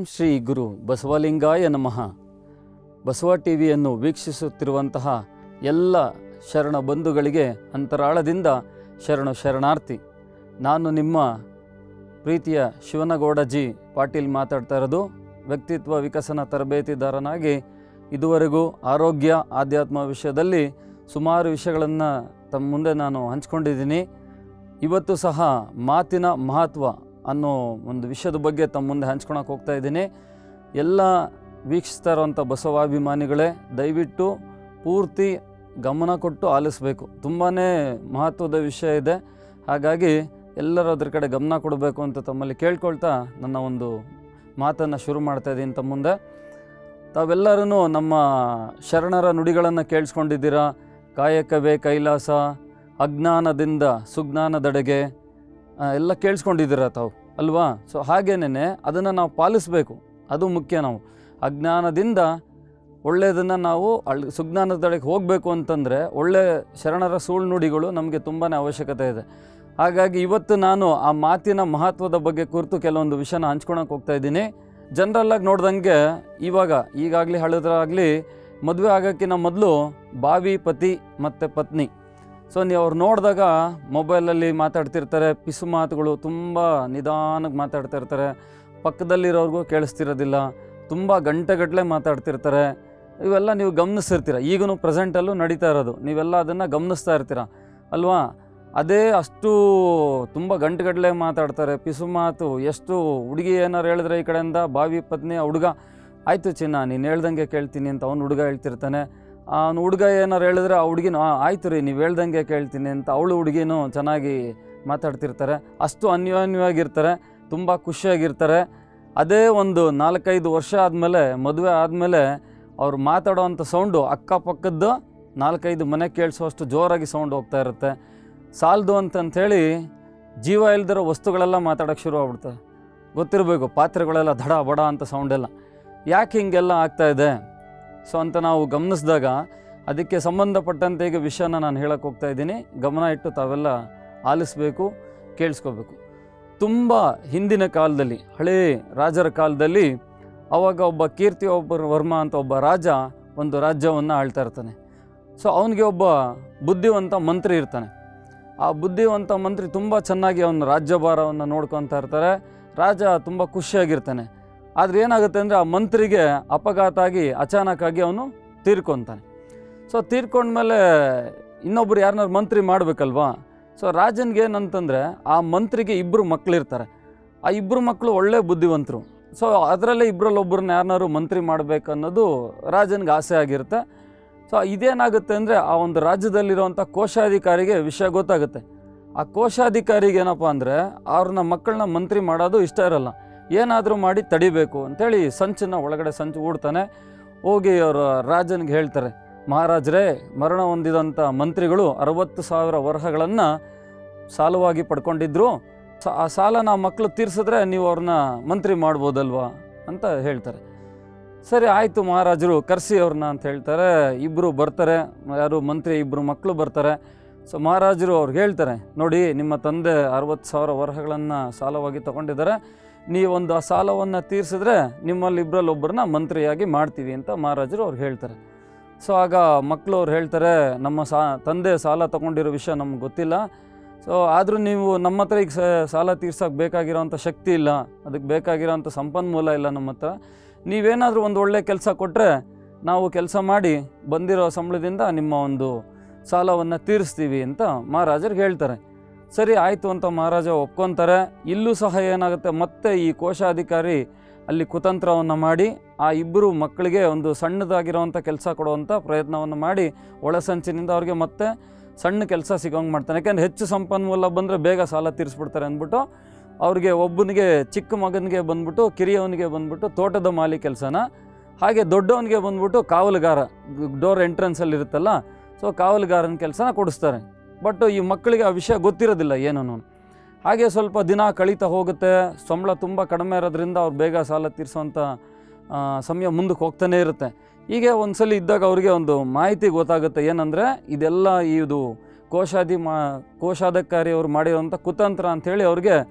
ಶ್ರೀ ಗುರು ಬಸವಲಿಂಗಾಯ ನಮಃ ಬಸವ ಟಿವಿಯನ್ನು ವೀಕ್ಷಿಸುತ್ತಿರುವಂತಹ ಎಲ್ಲ ಶರಣ ಬಂಧುಗಳಿಗೆ ಅಂತರಾಳದಿಂದ ಶರಣು ಶರಣಾರ್ಥಿ ನಾನು ನಿಮ್ಮ ಪ್ರೀತಿಯ ಶಿವನಗೌಡ ಜಿ ಪಾಟೀಲ್ ಮಾತಾಡ್ತಾ ಇರೋದು ವ್ಯಕ್ತಿತ್ವ ವಿಕಸನ ತರಬೇತಿದಾರನಾಗಿ ಇದುವರೆಗೂ ಆರೋಗ್ಯ ಆಧ್ಯಾತ್ಮ ವಿಷಯದಲ್ಲಿ ಸುಮಾರು ವಿಷಯಗಳನ್ನು ತಮ್ಮ ಮುಂದೆ ನಾನು ಹಂಚ್ಕೊಂಡಿದ್ದೀನಿ ಇವತ್ತು ಸಹ ಮಾತಿನ ಮಹತ್ವ ಅನ್ನೋ ಒಂದು ವಿಷಯದ ಬಗ್ಗೆ ತಮ್ಮ ಮುಂದೆ ಹಂಚ್ಕೊಳಕ್ಕೆ ಹೋಗ್ತಾ ಇದ್ದೀನಿ ಎಲ್ಲ ವೀಕ್ಷಿಸ್ತಾ ಇರೋವಂಥ ಬಸವಾಭಿಮಾನಿಗಳೇ ದಯವಿಟ್ಟು ಪೂರ್ತಿ ಗಮನ ಕೊಟ್ಟು ಆಲಿಸಬೇಕು ತುಂಬಾ ಮಹತ್ವದ ವಿಷಯ ಇದೆ ಹಾಗಾಗಿ ಎಲ್ಲರೂ ಅದ್ರ ಕಡೆ ಗಮನ ಕೊಡಬೇಕು ಅಂತ ತಮ್ಮಲ್ಲಿ ಕೇಳ್ಕೊಳ್ತಾ ನನ್ನ ಒಂದು ಮಾತನ್ನು ಶುರು ಮಾಡ್ತಾ ಇದ್ದೀನಿ ತಮ್ಮ ಮುಂದೆ ತಾವೆಲ್ಲರೂ ನಮ್ಮ ಶರಣರ ನುಡಿಗಳನ್ನು ಕೇಳಿಸ್ಕೊಂಡಿದ್ದೀರಾ ಕಾಯಕವೇ ಕೈಲಾಸ ಅಜ್ಞಾನದಿಂದ ಸುಜ್ಞಾನದೆಡೆಗೆ ಆ, ಎಲ್ಲ ಕೇಳಿಸ್ಕೊಂಡಿದ್ದೀರ ತಾವು ಅಲ್ವಾ ಸೊ ಹಾಗೇನೆ ಅದನ್ನು ನಾವು ಪಾಲಿಸಬೇಕು ಅದು ಮುಖ್ಯ ನಾವು ಅಜ್ಞಾನದಿಂದ ಒಳ್ಳೆಯದನ್ನು ನಾವು ಅಳ್ ಸುಜ್ಞಾನದೆಡೆಗೆ ಹೋಗಬೇಕು ಅಂತಂದರೆ ಒಳ್ಳೆ ಶರಣರ ಸುಳ್ಳು ನುಡಿಗಳು ನಮಗೆ ತುಂಬಾ ಅವಶ್ಯಕತೆ ಇದೆ ಹಾಗಾಗಿ ಇವತ್ತು ನಾನು ಆ ಮಾತಿನ ಮಹತ್ವದ ಬಗ್ಗೆ ಕುರಿತು ಕೆಲವೊಂದು ವಿಷಯನ ಹಂಚ್ಕೊಳಕ್ಕೆ ಹೋಗ್ತಾ ಇದ್ದೀನಿ ಜನರಲ್ಲಾಗಿ ನೋಡ್ದಂಗೆ ಇವಾಗ ಈಗಾಗಲೇ ಹಳದ್ರಾಗಲಿ ಮದುವೆ ಆಗೋಕ್ಕಿಂತ ಮೊದಲು ಬಾವಿ ಪತಿ ಮತ್ತು ಪತ್ನಿ ಸೊ ನೀವು ಅವ್ರು ನೋಡಿದಾಗ ಮೊಬೈಲಲ್ಲಿ ಮಾತಾಡ್ತಿರ್ತಾರೆ ಪಿಸು ಮಾತುಗಳು ತುಂಬ ನಿಧಾನಕ್ಕೆ ಮಾತಾಡ್ತಾ ಇರ್ತಾರೆ ಪಕ್ಕದಲ್ಲಿರೋರ್ಗೂ ಕೇಳಿಸ್ತಿರೋದಿಲ್ಲ ತುಂಬ ಗಂಟೆಗಟ್ಟಲೆ ಮಾತಾಡ್ತಿರ್ತಾರೆ ಇವೆಲ್ಲ ನೀವು ಗಮನಿಸ್ತಿರ್ತೀರ ಈಗೂ ಪ್ರೆಸೆಂಟಲ್ಲೂ ನಡೀತಾ ಇರೋದು ನೀವೆಲ್ಲ ಅದನ್ನು ಗಮನಿಸ್ತಾ ಇರ್ತೀರ ಅಲ್ವಾ ಅದೇ ಅಷ್ಟು ತುಂಬ ಗಂಟೆಗಟ್ಟಲೆ ಮಾತಾಡ್ತಾರೆ ಪಿಸು ಮಾತು ಎಷ್ಟು ಹುಡುಗಿ ಏನಾರು ಹೇಳಿದ್ರೆ ಈ ಕಡೆಯಿಂದ ಬಾವಿ ಪತ್ನಿ ಆ ಹುಡುಗ ಆಯಿತು ಚಿನ್ನ ನೀನು ಹೇಳ್ದಂಗೆ ಕೇಳ್ತೀನಿ ಅಂತ ಅವ್ನು ಹುಡುಗ ಹೇಳ್ತಿರ್ತಾನೆ ಅವನು ಹುಡುಗ ಏನಾರು ಹೇಳಿದ್ರೆ ಆ ಹುಡುಗಿನೂ "ಆ, ಆಯ್ತು ರೀ ನೀವು ಹೇಳ್ದಂಗೆ ಕೇಳ್ತೀನಿ ಅಂತ ಅವಳು ಹುಡುಗಿನೂ ಚೆನ್ನಾಗಿ ಮಾತಾಡ್ತಿರ್ತಾರೆ ಅಷ್ಟು ಅನ್ಯೋನ್ಯವಾಗಿರ್ತಾರೆ ತುಂಬ ಖುಷಿಯಾಗಿರ್ತಾರೆ ಅದೇ ಒಂದು ನಾಲ್ಕೈದು ವರ್ಷ ಆದಮೇಲೆ ಮದುವೆ ಆದಮೇಲೆ ಅವ್ರು ಮಾತಾಡೋವಂಥ ಸೌಂಡು ಅಕ್ಕಪಕ್ಕದ್ದು ನಾಲ್ಕೈದು ಮನೆ ಕೇಳಿಸೋಷ್ಟು ಜೋರಾಗಿ ಸೌಂಡ್ ಹೋಗ್ತಾ ಇರುತ್ತೆ ಸಾಲದು ಅಂತಂಥೇಳಿ ಜೀವ ಇಲ್ದಿರೋ ವಸ್ತುಗಳೆಲ್ಲ ಮಾತಾಡೋಕ್ಕೆ ಶುರು ಆಗ್ಬಿಡ್ತವೆ ಗೊತ್ತಿರಬೇಕು ಪಾತ್ರೆಗಳೆಲ್ಲ ದಡ ಬಡ ಅಂತ ಸೌಂಡೆಲ್ಲ ಯಾಕೆ ಹಿಂಗೆಲ್ಲ ಆಗ್ತಾ ಇದೆ ಸೊ ಅಂತ ನಾವು ಗಮನಿಸಿದಾಗ ಅದಕ್ಕೆ ಸಂಬಂಧಪಟ್ಟಂತೆ ಈಗ ವಿಷಯನ ನಾನು ಹೇಳಕ್ಕೆ ಹೋಗ್ತಾ ಇದ್ದೀನಿ ಗಮನ ಇಟ್ಟು ತಾವೆಲ್ಲ ಆಲಿಸ್ಬೇಕು ಕೇಳಿಸ್ಕೋಬೇಕು ತುಂಬ ಹಿಂದಿನ ಕಾಲದಲ್ಲಿ ಹಳೇ ರಾಜರ ಕಾಲದಲ್ಲಿ ಅವಾಗ ಒಬ್ಬ ಕೀರ್ತಿ ಒಬ್ಬ ವರ್ಮ ಅಂತ ಒಬ್ಬ ರಾಜ ಒಂದು ರಾಜ್ಯವನ್ನು ಆಳ್ತಾ ಇರ್ತಾನೆ ಸೊ ಅವನಿಗೆ ಒಬ್ಬ ಬುದ್ಧಿವಂತ ಮಂತ್ರಿ ಇರ್ತಾನೆ ಆ ಬುದ್ಧಿವಂತ ಮಂತ್ರಿ ತುಂಬ ಚೆನ್ನಾಗಿ ಅವನ ರಾಜ್ಯಭಾರವನ್ನು ನೋಡ್ಕೊತಾ ಇರ್ತಾರೆ ರಾಜ ತುಂಬ ಖುಷಿಯಾಗಿರ್ತಾನೆ ಆದರೆ ಏನಾಗುತ್ತೆ ಅಂದರೆ ಆ ಮಂತ್ರಿಗೆ ಅಪಘಾತ ಆಗಿ ಅಚಾನಕ್ಕಾಗಿ ಅವನು ತೀರ್ಕೊತಾನೆ ಸೊ ತೀರ್ಕೊಂಡ್ಮೇಲೆ ಇನ್ನೊಬ್ರು ಯಾರನ್ನಾರು ಮಂತ್ರಿ ಮಾಡಬೇಕಲ್ವಾ ಸೊ ರಾಜನ್ಗೆ ಏನಂತಂದರೆ ಆ ಮಂತ್ರಿಗೆ ಇಬ್ಬರು ಮಕ್ಕಳಿರ್ತಾರೆ ಆ ಇಬ್ಬರು ಮಕ್ಕಳು ಒಳ್ಳೆ ಬುದ್ಧಿವಂತರು ಸೊ ಅದರಲ್ಲೇ ಇಬ್ಬರಲ್ಲೊಬ್ಬರನ್ನ ಯಾರನ್ನಾರು ಮಂತ್ರಿ ಮಾಡಬೇಕು ಅನ್ನೋದು ರಾಜನಿಗೆ ಆಸೆ ಆಗಿರುತ್ತೆ ಸೊ ಇದೇನಾಗುತ್ತೆ ಅಂದರೆ ಆ ಒಂದು ರಾಜ್ಯದಲ್ಲಿರುವಂಥ ಕೋಶಾಧಿಕಾರಿಗೆ ವಿಷಯ ಗೊತ್ತಾಗುತ್ತೆ ಆ ಕೋಶಾಧಿಕಾರಿಗೆ ಏನಪ್ಪ ಅಂದರೆ ಅವ್ರನ್ನ ಮಕ್ಕಳನ್ನ ಮಂತ್ರಿ ಮಾಡೋದು ಇಷ್ಟ ಇರಲ್ಲ ಏನಾದರೂ ಮಾಡಿ ತಡಿಬೇಕು ಅಂತೇಳಿ ಸಂಚನ್ನ ಒಳಗಡೆ ಸಂಚು ಹೂಡ್ತಾನೆ ಹೋಗಿ ಅವರು ರಾಜನಿಗೆ ಹೇಳ್ತಾರೆ ಮಹಾರಾಜರೇ ಮರಣ ಹೊಂದಿದಂಥ ಮಂತ್ರಿಗಳು ಅರವತ್ತು ಸಾವಿರ ವರಹಗಳನ್ನು ಸಾಲವಾಗಿ ಪಡ್ಕೊಂಡಿದ್ರು ಸ ಆ ಸಾಲನ ಆ ಮಕ್ಕಳು ತೀರ್ಸಿದ್ರೆ ನೀವು ಅವ್ರನ್ನ ಮಂತ್ರಿ ಮಾಡ್ಬೋದಲ್ವಾ ಅಂತ ಹೇಳ್ತಾರೆ ಸರಿ ಆಯಿತು ಮಹಾರಾಜರು ಕರೆಸಿ ಅವ್ರನ್ನ ಅಂತ ಹೇಳ್ತಾರೆ ಇಬ್ಬರು ಬರ್ತಾರೆ ಯಾರು ಮಂತ್ರಿ ಇಬ್ಬರು ಮಕ್ಕಳು ಬರ್ತಾರೆ ಸೊ ಮಹಾರಾಜರು ಅವ್ರಿಗೆ ಹೇಳ್ತಾರೆ ನೋಡಿ ನಿಮ್ಮ ತಂದೆ ಅರವತ್ತು ಸಾವಿರ ವರಹಗಳನ್ನು ಸಾಲವಾಗಿ ತಗೊಂಡಿದ್ದಾರೆ ನೀವೊಂದು ಆ ಸಾಲವನ್ನು ತೀರಿಸಿದ್ರೆ ನಿಮ್ಮಲ್ಲಿ ಇಬ್ಬರಲ್ಲಿ ಒಬ್ಬರನ್ನ ಮಂತ್ರಿಯಾಗಿ ಮಾಡ್ತೀವಿ ಅಂತ ಮಹಾರಾಜರು ಅವ್ರಿಗೆ ಹೇಳ್ತಾರೆ ಸೊ ಆಗ ಮಕ್ಕಳು ಅವ್ರು ಹೇಳ್ತಾರೆ ನಮ್ಮ ಸಾ ತಂದೆ ಸಾಲ ತಗೊಂಡಿರೋ ವಿಷಯ ನಮ್ಗೆ ಗೊತ್ತಿಲ್ಲ ಸೊ ಆದರೂ ನೀವು ನಮ್ಮ ಹತ್ರ ಈಗ ಸ- ಸಾಲ ತೀರ್ಸೋಕೆ ಬೇಕಾಗಿರೋಂಥ ಶಕ್ತಿ ಇಲ್ಲ ಅದಕ್ಕೆ ಬೇಕಾಗಿರೋಂಥ ಸಂಪನ್ಮೂಲ ಇಲ್ಲ ನಮ್ಮ ಹತ್ರ ನೀವೇನಾದರೂ ಒಂದು ಒಳ್ಳೆ ಕೆಲಸ ಕೊಟ್ಟರೆ ನಾವು ಕೆಲಸ ಮಾಡಿ ಬಂದಿರೋ ಸಂಬಳದಿಂದ ನಿಮ್ಮ ಒಂದು ಸಾಲವನ್ನು ತೀರಿಸ್ತೀವಿ ಅಂತ ಮಹಾರಾಜರಿಗೆ ಹೇಳ್ತಾರೆ ಸರಿ ಆಯಿತು ಅಂತ ಮಹಾರಾಜ ಒಪ್ಕೊತಾರೆ ಇಲ್ಲೂ ಸಹ ಏನಾಗುತ್ತೆ ಮತ್ತೆ ಈ ಕೋಶಾಧಿಕಾರಿ ಅಲ್ಲಿ ಕುತಂತ್ರವನ್ನು ಮಾಡಿ ಆ ಇಬ್ಬರು ಮಕ್ಕಳಿಗೆ ಒಂದು ಸಣ್ಣದಾಗಿರೋವಂಥ ಕೆಲಸ ಕೊಡುವಂಥ ಪ್ರಯತ್ನವನ್ನು ಮಾಡಿ ಒಳಸಂಚಿನಿಂದ ಅವ್ರಿಗೆ ಮತ್ತೆ ಸಣ್ಣ ಕೆಲಸ ಸಿಗೋಂಗೆ ಮಾಡ್ತಾನೆ ಯಾಕೆಂದ್ರೆ ಹೆಚ್ಚು ಸಂಪನ್ಮೂಲ ಬಂದರೆ ಬೇಗ ಸಾಲ ತೀರಿಸ್ಬಿಡ್ತಾರೆ ಅಂದ್ಬಿಟ್ಟು ಅವ್ರಿಗೆ ಒಬ್ಬನಿಗೆ ಚಿಕ್ಕ ಮಗನಿಗೆ ಬಂದ್ಬಿಟ್ಟು ಕಿರಿಯವನಿಗೆ ಬಂದ್ಬಿಟ್ಟು ತೋಟದ ಮಾಲಿ ಕೆಲಸನ ಹಾಗೆ ದೊಡ್ಡವನಿಗೆ ಬಂದ್ಬಿಟ್ಟು ಕಾವಲುಗಾರ ಡೋರ್ ಎಂಟ್ರೆನ್ಸಲ್ಲಿ ಇರುತ್ತಲ್ಲ ಸೊ ಕಾವಲುಗಾರನ ಕೆಲಸನ ಕೊಡಿಸ್ತಾರೆ ಬಟ್ ಈ ಮಕ್ಕಳಿಗೆ ಆ ವಿಷಯ ಗೊತ್ತಿರೋದಿಲ್ಲ ಏನೂ ಹಾಗೆ ಸ್ವಲ್ಪ ದಿನ ಕಳೀತಾ ಹೋಗುತ್ತೆ ಸಂಬಳ ತುಂಬ ಕಡಿಮೆ ಇರೋದ್ರಿಂದ ಅವ್ರು ಬೇಗ ಸಾಲ ತೀರಿಸೋವಂಥ ಆ, ಸಮಯ ಮುಂದಕ್ಕೆ ಹೋಗ್ತಾನೇ ಇರುತ್ತೆ ಹೀಗೆ ಒಂದ್ಸಲ ಇದ್ದಾಗ ಅವ್ರಿಗೆ ಒಂದು ಮಾಹಿತಿ ಗೊತ್ತಾಗುತ್ತೆ ಏನಂದರೆ ಇದೆಲ್ಲ ಇದು ಕೋಶಾಧಿ ಮಾ ಕೋಶಾಧಿಕಾರಿ ಅವ್ರು ಮಾಡಿರೋಂಥ ಕುತಂತ್ರ ಅಂಥೇಳಿ ಅವ್ರಿಗೆ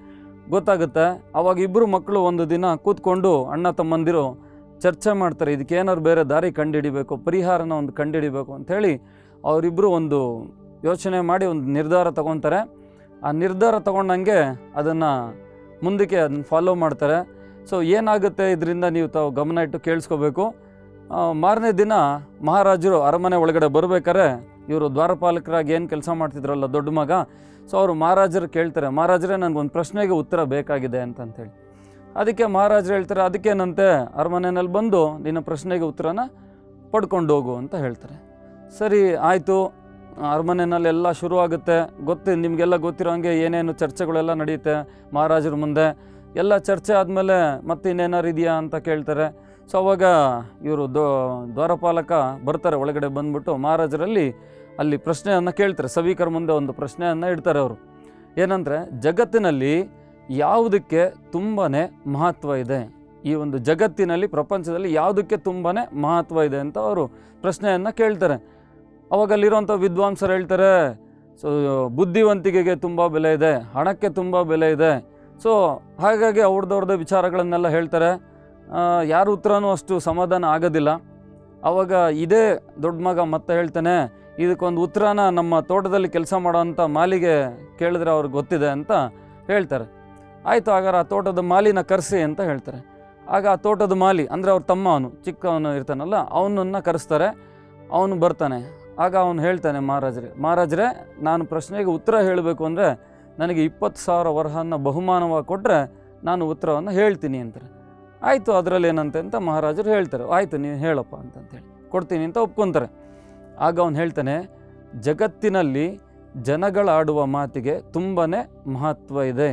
ಗೊತ್ತಾಗುತ್ತೆ ಅವಾಗ ಇಬ್ಬರು ಮಕ್ಕಳು ಒಂದು ದಿನ ಕೂತ್ಕೊಂಡು ಅಣ್ಣ ತಮ್ಮಂದಿರು ಚರ್ಚೆ ಮಾಡ್ತಾರೆ ಇದಕ್ಕೆ ಏನಾದ್ರು ಬೇರೆ ದಾರಿ ಕಂಡುಹಿಡಿಬೇಕು ಪರಿಹಾರನ ಒಂದು ಕಂಡುಹಿಡಿಬೇಕು ಅಂಥೇಳಿ ಅವರಿಬ್ಬರು ಒಂದು ಯೋಚನೆ ಮಾಡಿ ಒಂದು ನಿರ್ಧಾರ ತಗೊತಾರೆ ಆ ನಿರ್ಧಾರ ತಗೊಂಡಂಗೆ ಅದನ್ನು ಮುಂದಕ್ಕೆ ಅದನ್ನು ಫಾಲೋ ಮಾಡ್ತಾರೆ ಸೊ ಏನಾಗುತ್ತೆ ಇದರಿಂದ ನೀವು ತಾವು ಗಮನ ಇಟ್ಟು ಕೇಳಿಸ್ಕೋಬೇಕು ಆ, ಮಾರನೇ ದಿನ ಮಹಾರಾಜರು ಅರಮನೆ ಒಳಗಡೆ ಬರ್ಬೇಕಾರೆ ಇವರು ದ್ವಾರಪಾಲಕರಾಗಿ ಏನು ಕೆಲಸ ಮಾಡ್ತಿದ್ರಲ್ಲ ದೊಡ್ಡ ಮಗ ಸೊ ಅವರು ಮಹಾರಾಜರು ಕೇಳ್ತಾರೆ ಮಹಾರಾಜರೇ ನನಗೊಂದು ಪ್ರಶ್ನೆಗೆ ಉತ್ತರ ಬೇಕಾಗಿದೆ ಅಂತಂತೇಳಿ ಅದಕ್ಕೆ ಮಹಾರಾಜರು ಹೇಳ್ತಾರೆ ಅದಕ್ಕೇನಂತೆ ಅರಮನೆಯಲ್ಲಿ ಬಂದು ನಿನ್ನ ಪ್ರಶ್ನೆಗೆ ಉತ್ತರನ ಪಡ್ಕೊಂಡು ಹೋಗು ಅಂತ ಹೇಳ್ತಾರೆ ಸರಿ ಆಯಿತು ಅರಮನೆಯಲ್ಲಿ ಎಲ್ಲ ಶುರು ಆಗುತ್ತೆ ಗೊತ್ತು ನಿಮಗೆಲ್ಲ ಗೊತ್ತಿರೋ ಹಂಗೆ ಏನೇನು ಚರ್ಚೆಗಳೆಲ್ಲ ನಡೆಯುತ್ತೆ ಮಹಾರಾಜರ ಮುಂದೆ ಎಲ್ಲ ಚರ್ಚೆ ಆದಮೇಲೆ ಮತ್ತೆ ಇನ್ನೇನಾರು ಇದೆಯಾ ಅಂತ ಕೇಳ್ತಾರೆ ಸೊ ಅವಾಗ ಇವರು ದೋ ದ್ವಾರಪಾಲಕ ಬರ್ತಾರೆ ಒಳಗಡೆ ಬಂದ್ಬಿಟ್ಟು ಮಹಾರಾಜರಲ್ಲಿ ಅಲ್ಲಿ ಪ್ರಶ್ನೆಯನ್ನು ಕೇಳ್ತಾರೆ ಸಭಿಕರ ಮುಂದೆ ಒಂದು ಪ್ರಶ್ನೆಯನ್ನು ಇಡ್ತಾರೆ ಅವರು ಏನಂದರೆ ಜಗತ್ತಿನಲ್ಲಿ ಯಾವುದಕ್ಕೆ ತುಂಬಾ ಮಹತ್ವ ಇದೆ ಈ ಒಂದು ಜಗತ್ತಿನಲ್ಲಿ ಪ್ರಪಂಚದಲ್ಲಿ ಯಾವುದಕ್ಕೆ ತುಂಬಾ ಮಹತ್ವ ಇದೆ ಅಂತ ಅವರು ಪ್ರಶ್ನೆಯನ್ನು ಕೇಳ್ತಾರೆ ಅವಾಗ ಅಲ್ಲಿರುವಂಥ ವಿದ್ವಾಂಸರು ಹೇಳ್ತಾರೆ ಸೊ ಬುದ್ಧಿವಂತಿಕೆಗೆ ತುಂಬ ಬೆಲೆ ಇದೆ ಹಣಕ್ಕೆ ತುಂಬ ಬೆಲೆ ಇದೆ ಸೊ ಹಾಗಾಗಿ ಅವ್ರದ್ದವ್ರದ್ದೇ ವಿಚಾರಗಳನ್ನೆಲ್ಲ ಹೇಳ್ತಾರೆ ಆ, ಯಾರ ಉತ್ತರನೂ ಅಷ್ಟು ಸಮಾಧಾನ ಆಗೋದಿಲ್ಲ ಅವಾಗ ಇದೇ ದೊಡ್ಡ ಮಗ ಮತ್ತೆ ಹೇಳ್ತಾನೆ ಇದಕ್ಕೊಂದು ಉತ್ತರನ ನಮ್ಮ ತೋಟದಲ್ಲಿ ಕೆಲಸ ಮಾಡೋವಂಥ ಮಾಲಿಗೆ ಕೇಳಿದ್ರೆ ಅವ್ರಿಗೆ ಗೊತ್ತಿದೆ ಅಂತ ಹೇಳ್ತಾರೆ ಆಯಿತು ಹಾಗಾದ್ರೆ ಆ ತೋಟದ ಮಾಲಿನ ಕರೆಸಿ ಅಂತ ಹೇಳ್ತಾರೆ ಆಗ ಆ ತೋಟದ ಮಾಲಿ ಅಂದರೆ ಅವ್ರ ತಮ್ಮ ಅವನು ಚಿಕ್ಕವನು ಇರ್ತಾನಲ್ಲ ಅವನನ್ನು ಕರೆಸ್ತಾರೆ ಅವನು ಬರ್ತಾನೆ ಆಗ ಅವನು ಹೇಳ್ತಾನೆ ಮಹಾರಾಜರೇ ಮಹಾರಾಜರೇ ನಾನು ಪ್ರಶ್ನೆಗೆ ಉತ್ತರ ಹೇಳಬೇಕು ಅಂದರೆ ನನಗೆ ಇಪ್ಪತ್ತು ಸಾವಿರ ವರಹನ ಬಹುಮಾನವಾಗಿ ಕೊಟ್ಟರೆ ನಾನು ಉತ್ತರವನ್ನು ಹೇಳ್ತೀನಿ ಅಂತಾರೆ ಆಯಿತು ಅದರಲ್ಲಿ ಏನಂತೆ ಅಂತ ಮಹಾರಾಜರು ಹೇಳ್ತಾರೆ ಆಯಿತು ನೀನು ಹೇಳಪ್ಪ ಅಂತಂತೇಳಿ ಕೊಡ್ತೀನಿ ಅಂತ ಒಪ್ಕೊತಾರೆ ಆಗ ಅವನು ಹೇಳ್ತಾನೆ ಜಗತ್ತಿನಲ್ಲಿ ಜನಗಳಾಡುವ ಮಾತಿಗೆ ತುಂಬಾ ಮಹತ್ವ ಇದೆ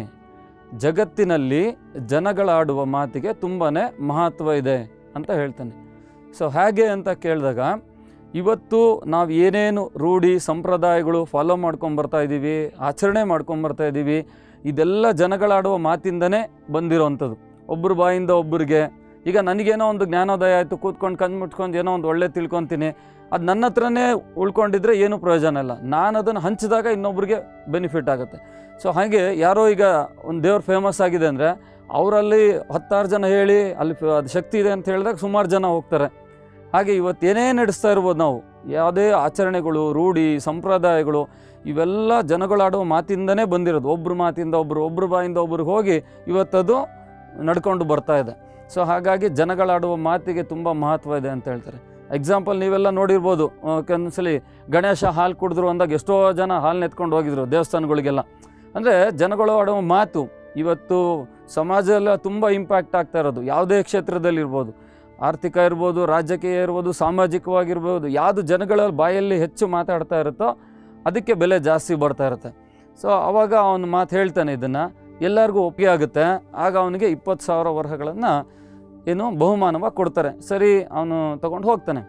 ಜಗತ್ತಿನಲ್ಲಿ ಜನಗಳಾಡುವ ಮಾತಿಗೆ ತುಂಬಾ ಮಹತ್ವ ಇದೆ ಅಂತ ಹೇಳ್ತಾನೆ ಸೊ ಹೇಗೆ ಅಂತ ಕೇಳಿದಾಗ ಇವತ್ತು ನಾವು ಏನೇನು ರೂಢಿ ಸಂಪ್ರದಾಯಗಳು ಫಾಲೋ ಮಾಡ್ಕೊಂಡು ಬರ್ತಾ ಇದ್ದೀವಿ ಆಚರಣೆ ಮಾಡ್ಕೊಂಡು ಬರ್ತಾ ಇದ್ದೀವಿ ಇದೆಲ್ಲ ಜನಗಳಾಡುವ ಮಾತಿಂದನೇ ಬಂದಿರೋವಂಥದ್ದು ಒಬ್ಬರು ಬಾಯಿಂದ ಒಬ್ಬರಿಗೆ ಈಗ ನನಗೇನೋ ಒಂದು ಜ್ಞಾನೋದಯ ಆಯಿತು ಕೂತ್ಕೊಂಡು ಕಣ್ಣು ಮುಟ್ಕೊಂಡು ಏನೋ ಒಂದು ಒಳ್ಳೆ ತಿಳ್ಕೊತೀನಿ ಅದು ನನ್ನ ಹತ್ರನೇ ಉಳ್ಕೊಂಡಿದ್ರೆ ಏನೂ ಪ್ರಯೋಜನ ಇಲ್ಲ ನಾನು ಅದನ್ನು ಹಂಚಿದಾಗ ಇನ್ನೊಬ್ರಿಗೆ ಬೆನಿಫಿಟ್ ಆಗುತ್ತೆ ಸೊ ಹಾಗೆ ಯಾರೋ ಈಗ ಒಂದು ದೇವ್ರು ಫೇಮಸ್ ಆಗಿದೆ ಅಂದರೆ ಅವರಲ್ಲಿ ಹತ್ತಾರು ಜನ ಹೇಳಿ ಅಲ್ಲಿ ಫ- ಅದು ಶಕ್ತಿ ಇದೆ ಅಂತ ಹೇಳಿದಾಗ ಸುಮಾರು ಜನ ಹೋಗ್ತಾರೆ ಹಾಗೆ ಇವತ್ತು ಏನೇ ನಡೆಸ್ತಾ ಇರ್ಬೋದು ನಾವು ಯಾವುದೇ ಆಚರಣೆಗಳು ರೂಢಿ ಸಂಪ್ರದಾಯಗಳು ಇವೆಲ್ಲ ಜನಗಳಾಡುವ ಮಾತಿಂದನೇ ಬಂದಿರೋದು ಒಬ್ಬರು ಮಾತಿಂದ ಒಬ್ಬರು ಒಬ್ಬರು ಬಾಯಿಂದ ಒಬ್ರಿಗೆ ಹೋಗಿ ಇವತ್ತದು ನಡ್ಕೊಂಡು ಬರ್ತಾ ಇದೆ ಸೊ ಹಾಗಾಗಿ ಜನಗಳಾಡುವ ಮಾತಿಗೆ ತುಂಬ ಮಹತ್ವ ಇದೆ ಅಂತ ಹೇಳ್ತಾರೆ ಎಕ್ಸಾಂಪಲ್ ನೀವೆಲ್ಲ ನೋಡಿರ್ಬೋದು ಆ, ಕೆಲವೊಂದ್ಸಲಿ ಗಣೇಶ ಹಾಲು ಕುಡಿದ್ರು ಅಂದಾಗ ಎಷ್ಟೋ ಜನ ಹಾಲು ಎತ್ಕೊಂಡು ಹೋಗಿದ್ರು ದೇವಸ್ಥಾನಗಳಿಗೆಲ್ಲ ಅಂದರೆ ಜನಗಳು ಆಡುವ ಮಾತು ಇವತ್ತು ಸಮಾಜದಲ್ಲ ತುಂಬ ಇಂಪ್ಯಾಕ್ಟ್ ಆಗ್ತಾ ಇರೋದು ಯಾವುದೇ ಕ್ಷೇತ್ರದಲ್ಲಿರ್ಬೋದು ಆರ್ಥಿಕ ಇರ್ಬೋದು ರಾಜಕೀಯ ಇರ್ಬೋದು ಸಾಮಾಜಿಕವಾಗಿರ್ಬೋದು ಯಾವುದು ಜನಗಳ ಬಾಯಲ್ಲಿ ಹೆಚ್ಚು ಮಾತಾಡ್ತಾ ಇರುತ್ತೋ ಅದಕ್ಕೆ ಬೆಲೆ ಜಾಸ್ತಿ ಬರ್ತಾ ಇರುತ್ತೆ ಸೊ ಆವಾಗ ಅವನು ಮಾತು ಹೇಳ್ತಾನೆ ಇದನ್ನು ಎಲ್ಲರಿಗೂ ಒಪ್ಪಿಗೆ ಆಗುತ್ತೆ ಆಗ ಅವನಿಗೆ ಇಪ್ಪತ್ತು ಸಾವಿರ ವರಹಗಳನ್ನು ಏನು ಬಹುಮಾನವಾಗಿ ಕೊಡ್ತಾರೆ ಸರಿ ಅವನು ತಗೊಂಡು ಹೋಗ್ತಾನೆ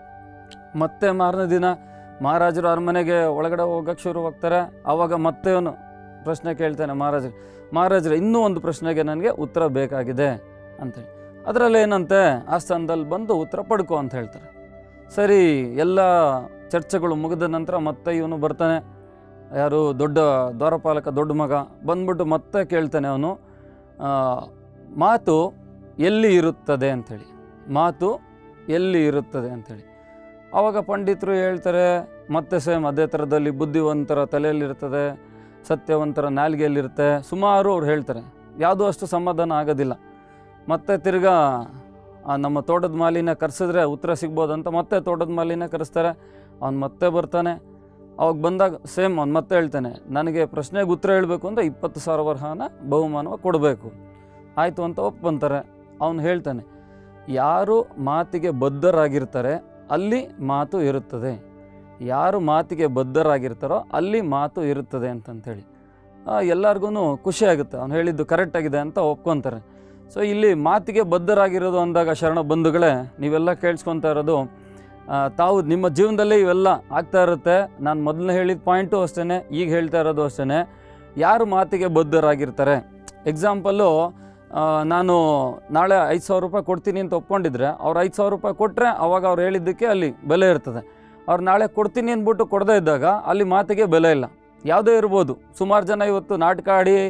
ಮತ್ತೆ ಮಾರನೇ ದಿನ ಮಹಾರಾಜರು ಅರಮನೆಗೆ ಒಳಗಡೆ ಹೋಗಕ್ಕೆ ಶುರುವಾಗ್ತಾರೆ ಆವಾಗ ಮತ್ತೆ ಅವನು ಪ್ರಶ್ನೆ ಕೇಳ್ತಾನೆ ಮಹಾರಾಜರು ಮಹಾರಾಜರು ಇನ್ನೂ ಒಂದು ಪ್ರಶ್ನೆಗೆ ನನಗೆ ಉತ್ತರ ಬೇಕಾಗಿದೆ ಅಂತೇಳಿ ಅದರಲ್ಲಿ ಏನಂತೆ ಆಸ್ಥಾನದಲ್ಲಿ ಬಂದು ಉತ್ತರ ಪಡ್ಕೊ ಅಂತ ಹೇಳ್ತಾರೆ ಸರಿ ಎಲ್ಲ ಚರ್ಚೆಗಳು ಮುಗಿದ ನಂತರ ಮತ್ತೆ ಇವನು ಬರ್ತಾನೆ ಯಾರು ದೊಡ್ಡ ದ್ವಾರಪಾಲಕ ದೊಡ್ಡ ಮಗ ಬಂದ್ಬಿಟ್ಟು ಮತ್ತೆ ಕೇಳ್ತಾನೆ ಅವನು ಆ, ಮಾತು ಎಲ್ಲಿ ಇರುತ್ತದೆ ಅಂಥೇಳಿ ಮಾತು ಎಲ್ಲಿ ಇರುತ್ತದೆ ಅಂಥೇಳಿ ಆವಾಗ ಪಂಡಿತರು ಹೇಳ್ತಾರೆ ಮತ್ತೆ ಸೇಮ್ ಅದೇ ಥರದಲ್ಲಿ ಬುದ್ಧಿವಂತರ ತಲೆಯಲ್ಲಿರ್ತದೆ ಸತ್ಯವಂತರ ನಾಲಿಗೆಯಲ್ಲಿರುತ್ತೆ ಸುಮಾರು ಅವ್ರು ಹೇಳ್ತಾರೆ ಯಾವುದೂ ಅಷ್ಟು ಸಮಾಧಾನ ಆಗೋದಿಲ್ಲ ಮತ್ತೆ ತಿರ್ಗಾ ಆ ನಮ್ಮ ತೋಟದ ಮಾಲಿನ ಕರೆಸಿದ್ರೆ ಉತ್ತರ ಸಿಗ್ಬೋದಂತ ಮತ್ತೆ ತೋಟದ ಮಾಲಿನ ಕರೆಸ್ತಾರೆ ಅವ್ನು ಮತ್ತೆ ಬರ್ತಾನೆ ಅವಾಗ ಬಂದಾಗ ಸೇಮ್ ಅವ್ನು ಮತ್ತೆ ಹೇಳ್ತಾನೆ ನನಗೆ ಪ್ರಶ್ನೆಗೆ ಉತ್ತರ ಹೇಳಬೇಕು ಅಂದರೆ ಇಪ್ಪತ್ತು ಸಾವಿರ ವರಹನ ಬಹುಮಾನವಾಗಿ ಕೊಡಬೇಕು ಆಯಿತು ಅಂತ ಒಪ್ಕೊಂತಾರೆ ಅವನು ಹೇಳ್ತಾನೆ ಯಾರು ಮಾತಿಗೆ ಬದ್ಧರಾಗಿರ್ತಾರೆ ಅಲ್ಲಿ ಮಾತು ಇರುತ್ತದೆ ಯಾರು ಮಾತಿಗೆ ಬದ್ಧರಾಗಿರ್ತಾರೋ ಅಲ್ಲಿ ಮಾತು ಇರುತ್ತದೆ ಅಂತಂಥೇಳಿ ಎಲ್ಲರಿಗೂ ಖುಷಿ ಆಗುತ್ತೆ ಅವ್ನು ಹೇಳಿದ್ದು ಕರೆಕ್ಟಾಗಿದೆ ಅಂತ ಒಪ್ಕೊತಾರೆ ಸೊ ಇಲ್ಲಿ ಮಾತಿಗೆ ಬದ್ಧರಾಗಿರೋದು ಅಂದಾಗ ಶರಣ ಬಂಧುಗಳೇ ನೀವೆಲ್ಲ ಕೇಳಿಸ್ಕೊತಾ ಇರೋದು ಆ, ತಾವು ನಿಮ್ಮ ಜೀವನದಲ್ಲೇ ಇವೆಲ್ಲ ಆಗ್ತಾ ಇರುತ್ತೆ ನಾನು ಮೊದಲನೇ ಹೇಳಿದ ಪಾಯಿಂಟು ಅಷ್ಟೇ ಈಗ ಹೇಳ್ತಾ ಇರೋದು ಅಷ್ಟೇ ಯಾರು ಮಾತಿಗೆ ಬದ್ಧರಾಗಿರ್ತಾರೆ ಎಕ್ಸಾಂಪಲ್ಲು ನಾನು ನಾಳೆ ಐದು ಸಾವಿರ ರೂಪಾಯಿ ಕೊಡ್ತೀನಿ ಅಂತ ಒಪ್ಕೊಂಡಿದ್ರೆ ಅವ್ರು ಐದು ಸಾವಿರ ರೂಪಾಯಿ ಕೊಟ್ಟರೆ ಅವಾಗ ಅವ್ರು ಹೇಳಿದ್ದಕ್ಕೆ ಅಲ್ಲಿ ಬೆಲೆ ಇರ್ತದೆ ಅವ್ರು ನಾಳೆ ಕೊಡ್ತೀನಿ ಅಂದ್ಬಿಟ್ಟು ಕೊಡದೇ ಇದ್ದಾಗ ಅಲ್ಲಿ ಮಾತಿಗೆ ಬೆಲೆ ಇಲ್ಲ ಯಾವುದೇ ಇರ್ಬೋದು ಸುಮಾರು ಜನ ಇವತ್ತು ನಾಟಕ ಆಡಿ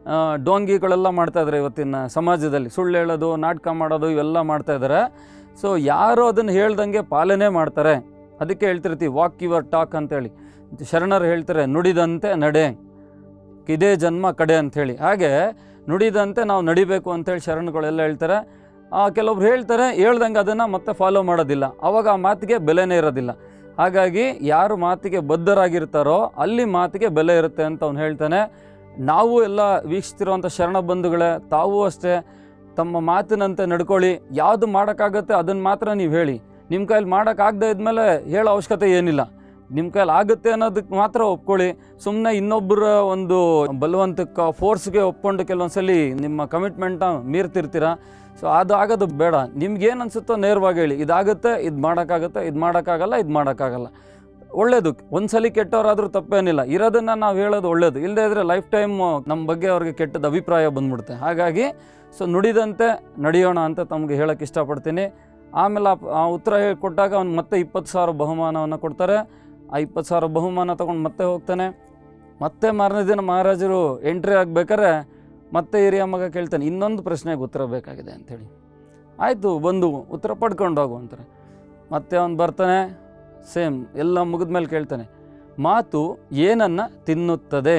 ಆ, ಡೋಂಗಿಗಳೆಲ್ಲ ಮಾಡ್ತಾ ಇದ್ದಾರೆ ಇವತ್ತಿನ ಸಮಾಜದಲ್ಲಿ ಸುಳ್ಳು ಹೇಳೋದು ನಾಟಕ ಮಾಡೋದು ಇವೆಲ್ಲ ಮಾಡ್ತಾ ಇದ್ದಾರೆ ಸೊ ಯಾರು ಅದನ್ನು ಹೇಳ್ದಂಗೆ ಪಾಲನೆ ಮಾಡ್ತಾರೆ ಅದಕ್ಕೆ ಹೇಳ್ತಿರ್ತೀವಿ ವಾಕ್ ಯುವರ್ ಟಾಕ್ ಅಂತೇಳಿ ಶರಣರು ಹೇಳ್ತಾರೆ ನುಡಿದಂತೆ ನಡೆ ಇದೇ ಜನ್ಮ ಕಡೆ ಅಂಥೇಳಿ ಹಾಗೆ ನುಡಿದಂತೆ ನಾವು ನಡಿಬೇಕು ಅಂತೇಳಿ ಶರಣಗಳೆಲ್ಲ ಹೇಳ್ತಾರೆ ಆ, ಕೆಲವೊಬ್ರು ಹೇಳ್ತಾರೆ ಹೇಳ್ದಂಗೆ ಅದನ್ನು ಮತ್ತೆ ಫಾಲೋ ಮಾಡೋದಿಲ್ಲ ಅವಾಗ ಆ ಮಾತಿಗೆ ಬೆಲೆನೇ ಇರೋದಿಲ್ಲ ಹಾಗಾಗಿ ಯಾರು ಮಾತಿಗೆ ಬದ್ಧರಾಗಿರ್ತಾರೋ ಅಲ್ಲಿ ಮಾತಿಗೆ ಬೆಲೆ ಇರುತ್ತೆ ಅಂತ ಅವ್ನು ಹೇಳ್ತಾನೆ ನಾವು ಎಲ್ಲ ವೀಕ್ಷಿಸ್ತಿರುವಂಥ ಶರಣ ಬಂಧುಗಳೇ ತಾವೂ ಅಷ್ಟೇ ತಮ್ಮ ಮಾತಿನಂತೆ ನಡ್ಕೊಳ್ಳಿ ಯಾವುದು ಮಾಡೋಕ್ಕಾಗತ್ತೆ ಅದನ್ನು ಮಾತ್ರ ನೀವು ಹೇಳಿ ನಿಮ್ಮ ಕೈಲಿ ಮಾಡೋಕ್ಕಾಗದೇ ಇದ್ಮೇಲೆ ಹೇಳೋ ಅವಶ್ಯಕತೆ ಏನಿಲ್ಲ ನಿಮ್ಮ ಕೈಲಿ ಆಗುತ್ತೆ ಅನ್ನೋದಕ್ಕೆ ಮಾತ್ರ ಒಪ್ಕೊಳ್ಳಿ ಸುಮ್ಮನೆ ಇನ್ನೊಬ್ಬರ ಒಂದು ಬಲವಂತಕ್ಕೆ ಫೋರ್ಸ್ಗೆ ಒಪ್ಕೊಂಡು ಕೆಲವೊಂದ್ಸಲಿ ನಿಮ್ಮ ಕಮಿಟ್ಮೆಂಟ್ನ ಮೀರ್ತಿರ್ತೀರ ಸೊ ಅದು ಆಗೋದು ಬೇಡ ನಿಮ್ಗೇನು ಅನಿಸುತ್ತೋ ನೇರವಾಗಿ ಹೇಳಿ ಇದಾಗುತ್ತೆ ಇದು ಮಾಡೋಕ್ಕಾಗುತ್ತೆ ಇದು ಮಾಡೋಕ್ಕಾಗಲ್ಲ ಇದು ಮಾಡೋಕ್ಕಾಗಲ್ಲ ಒಳ್ಳೇದು ಒಂದ್ಸಲಿ ಕೆಟ್ಟವರಾದ್ರೂ ತಪ್ಪೇನಿಲ್ಲ ಇರೋದನ್ನು ನಾವು ಹೇಳೋದು ಒಳ್ಳೇದು ಇಲ್ಲದೇ ಇದ್ರೆ ಲೈಫ್ ಟೈಮ್ ನಮ್ಮ ಬಗ್ಗೆ ಅವ್ರಿಗೆ ಕೆಟ್ಟದ ಅಭಿಪ್ರಾಯ ಬಂದ್ಬಿಡುತ್ತೆ ಹಾಗಾಗಿ ಸೊ ನುಡಿದಂತೆ ನಡೆಯೋಣ ಅಂತ ತಮಗೆ ಹೇಳೋಕ್ಕೆ ಇಷ್ಟಪಡ್ತೀನಿ ಆಮೇಲೆ ಆ- ಆ ಉತ್ತರ ಹೇಳಿ ಕೊಟ್ಟಾಗ ಅವ್ನು ಮತ್ತೆ ಇಪ್ಪತ್ತು ಸಾವಿರ ಬಹುಮಾನವನ್ನು ಕೊಡ್ತಾರೆ ಆ ಇಪ್ಪತ್ತು ಸಾವಿರ ಬಹುಮಾನ ತೊಗೊಂಡು ಮತ್ತೆ ಹೋಗ್ತಾನೆ ಮತ್ತೆ ಮಾರನೇ ದಿನ ಮಹಾರಾಜರು ಎಂಟ್ರಿ ಆಗ್ಬೇಕಾದ್ರೆ ಮತ್ತೆ ಹಿರಿಯ ಮಗ ಕೇಳ್ತಾನೆ ಇನ್ನೊಂದು ಪ್ರಶ್ನೆಗೆ ಉತ್ತರ ಬೇಕಾಗಿದೆ ಅಂಥೇಳಿ ಆಯಿತು ಬಂದು ಉತ್ತರ ಪಡ್ಕೊಂಡು ಹೋಗು ಅಂತಾರೆ ಮತ್ತೆ ಅವನು ಬರ್ತಾನೆ ಸೇಮ್ ಎಲ್ಲ ಮುಗಿದ್ಮೇಲೆ ಕೇಳ್ತಾನೆ ಮಾತು ಏನನ್ನು ತಿನ್ನುತ್ತದೆ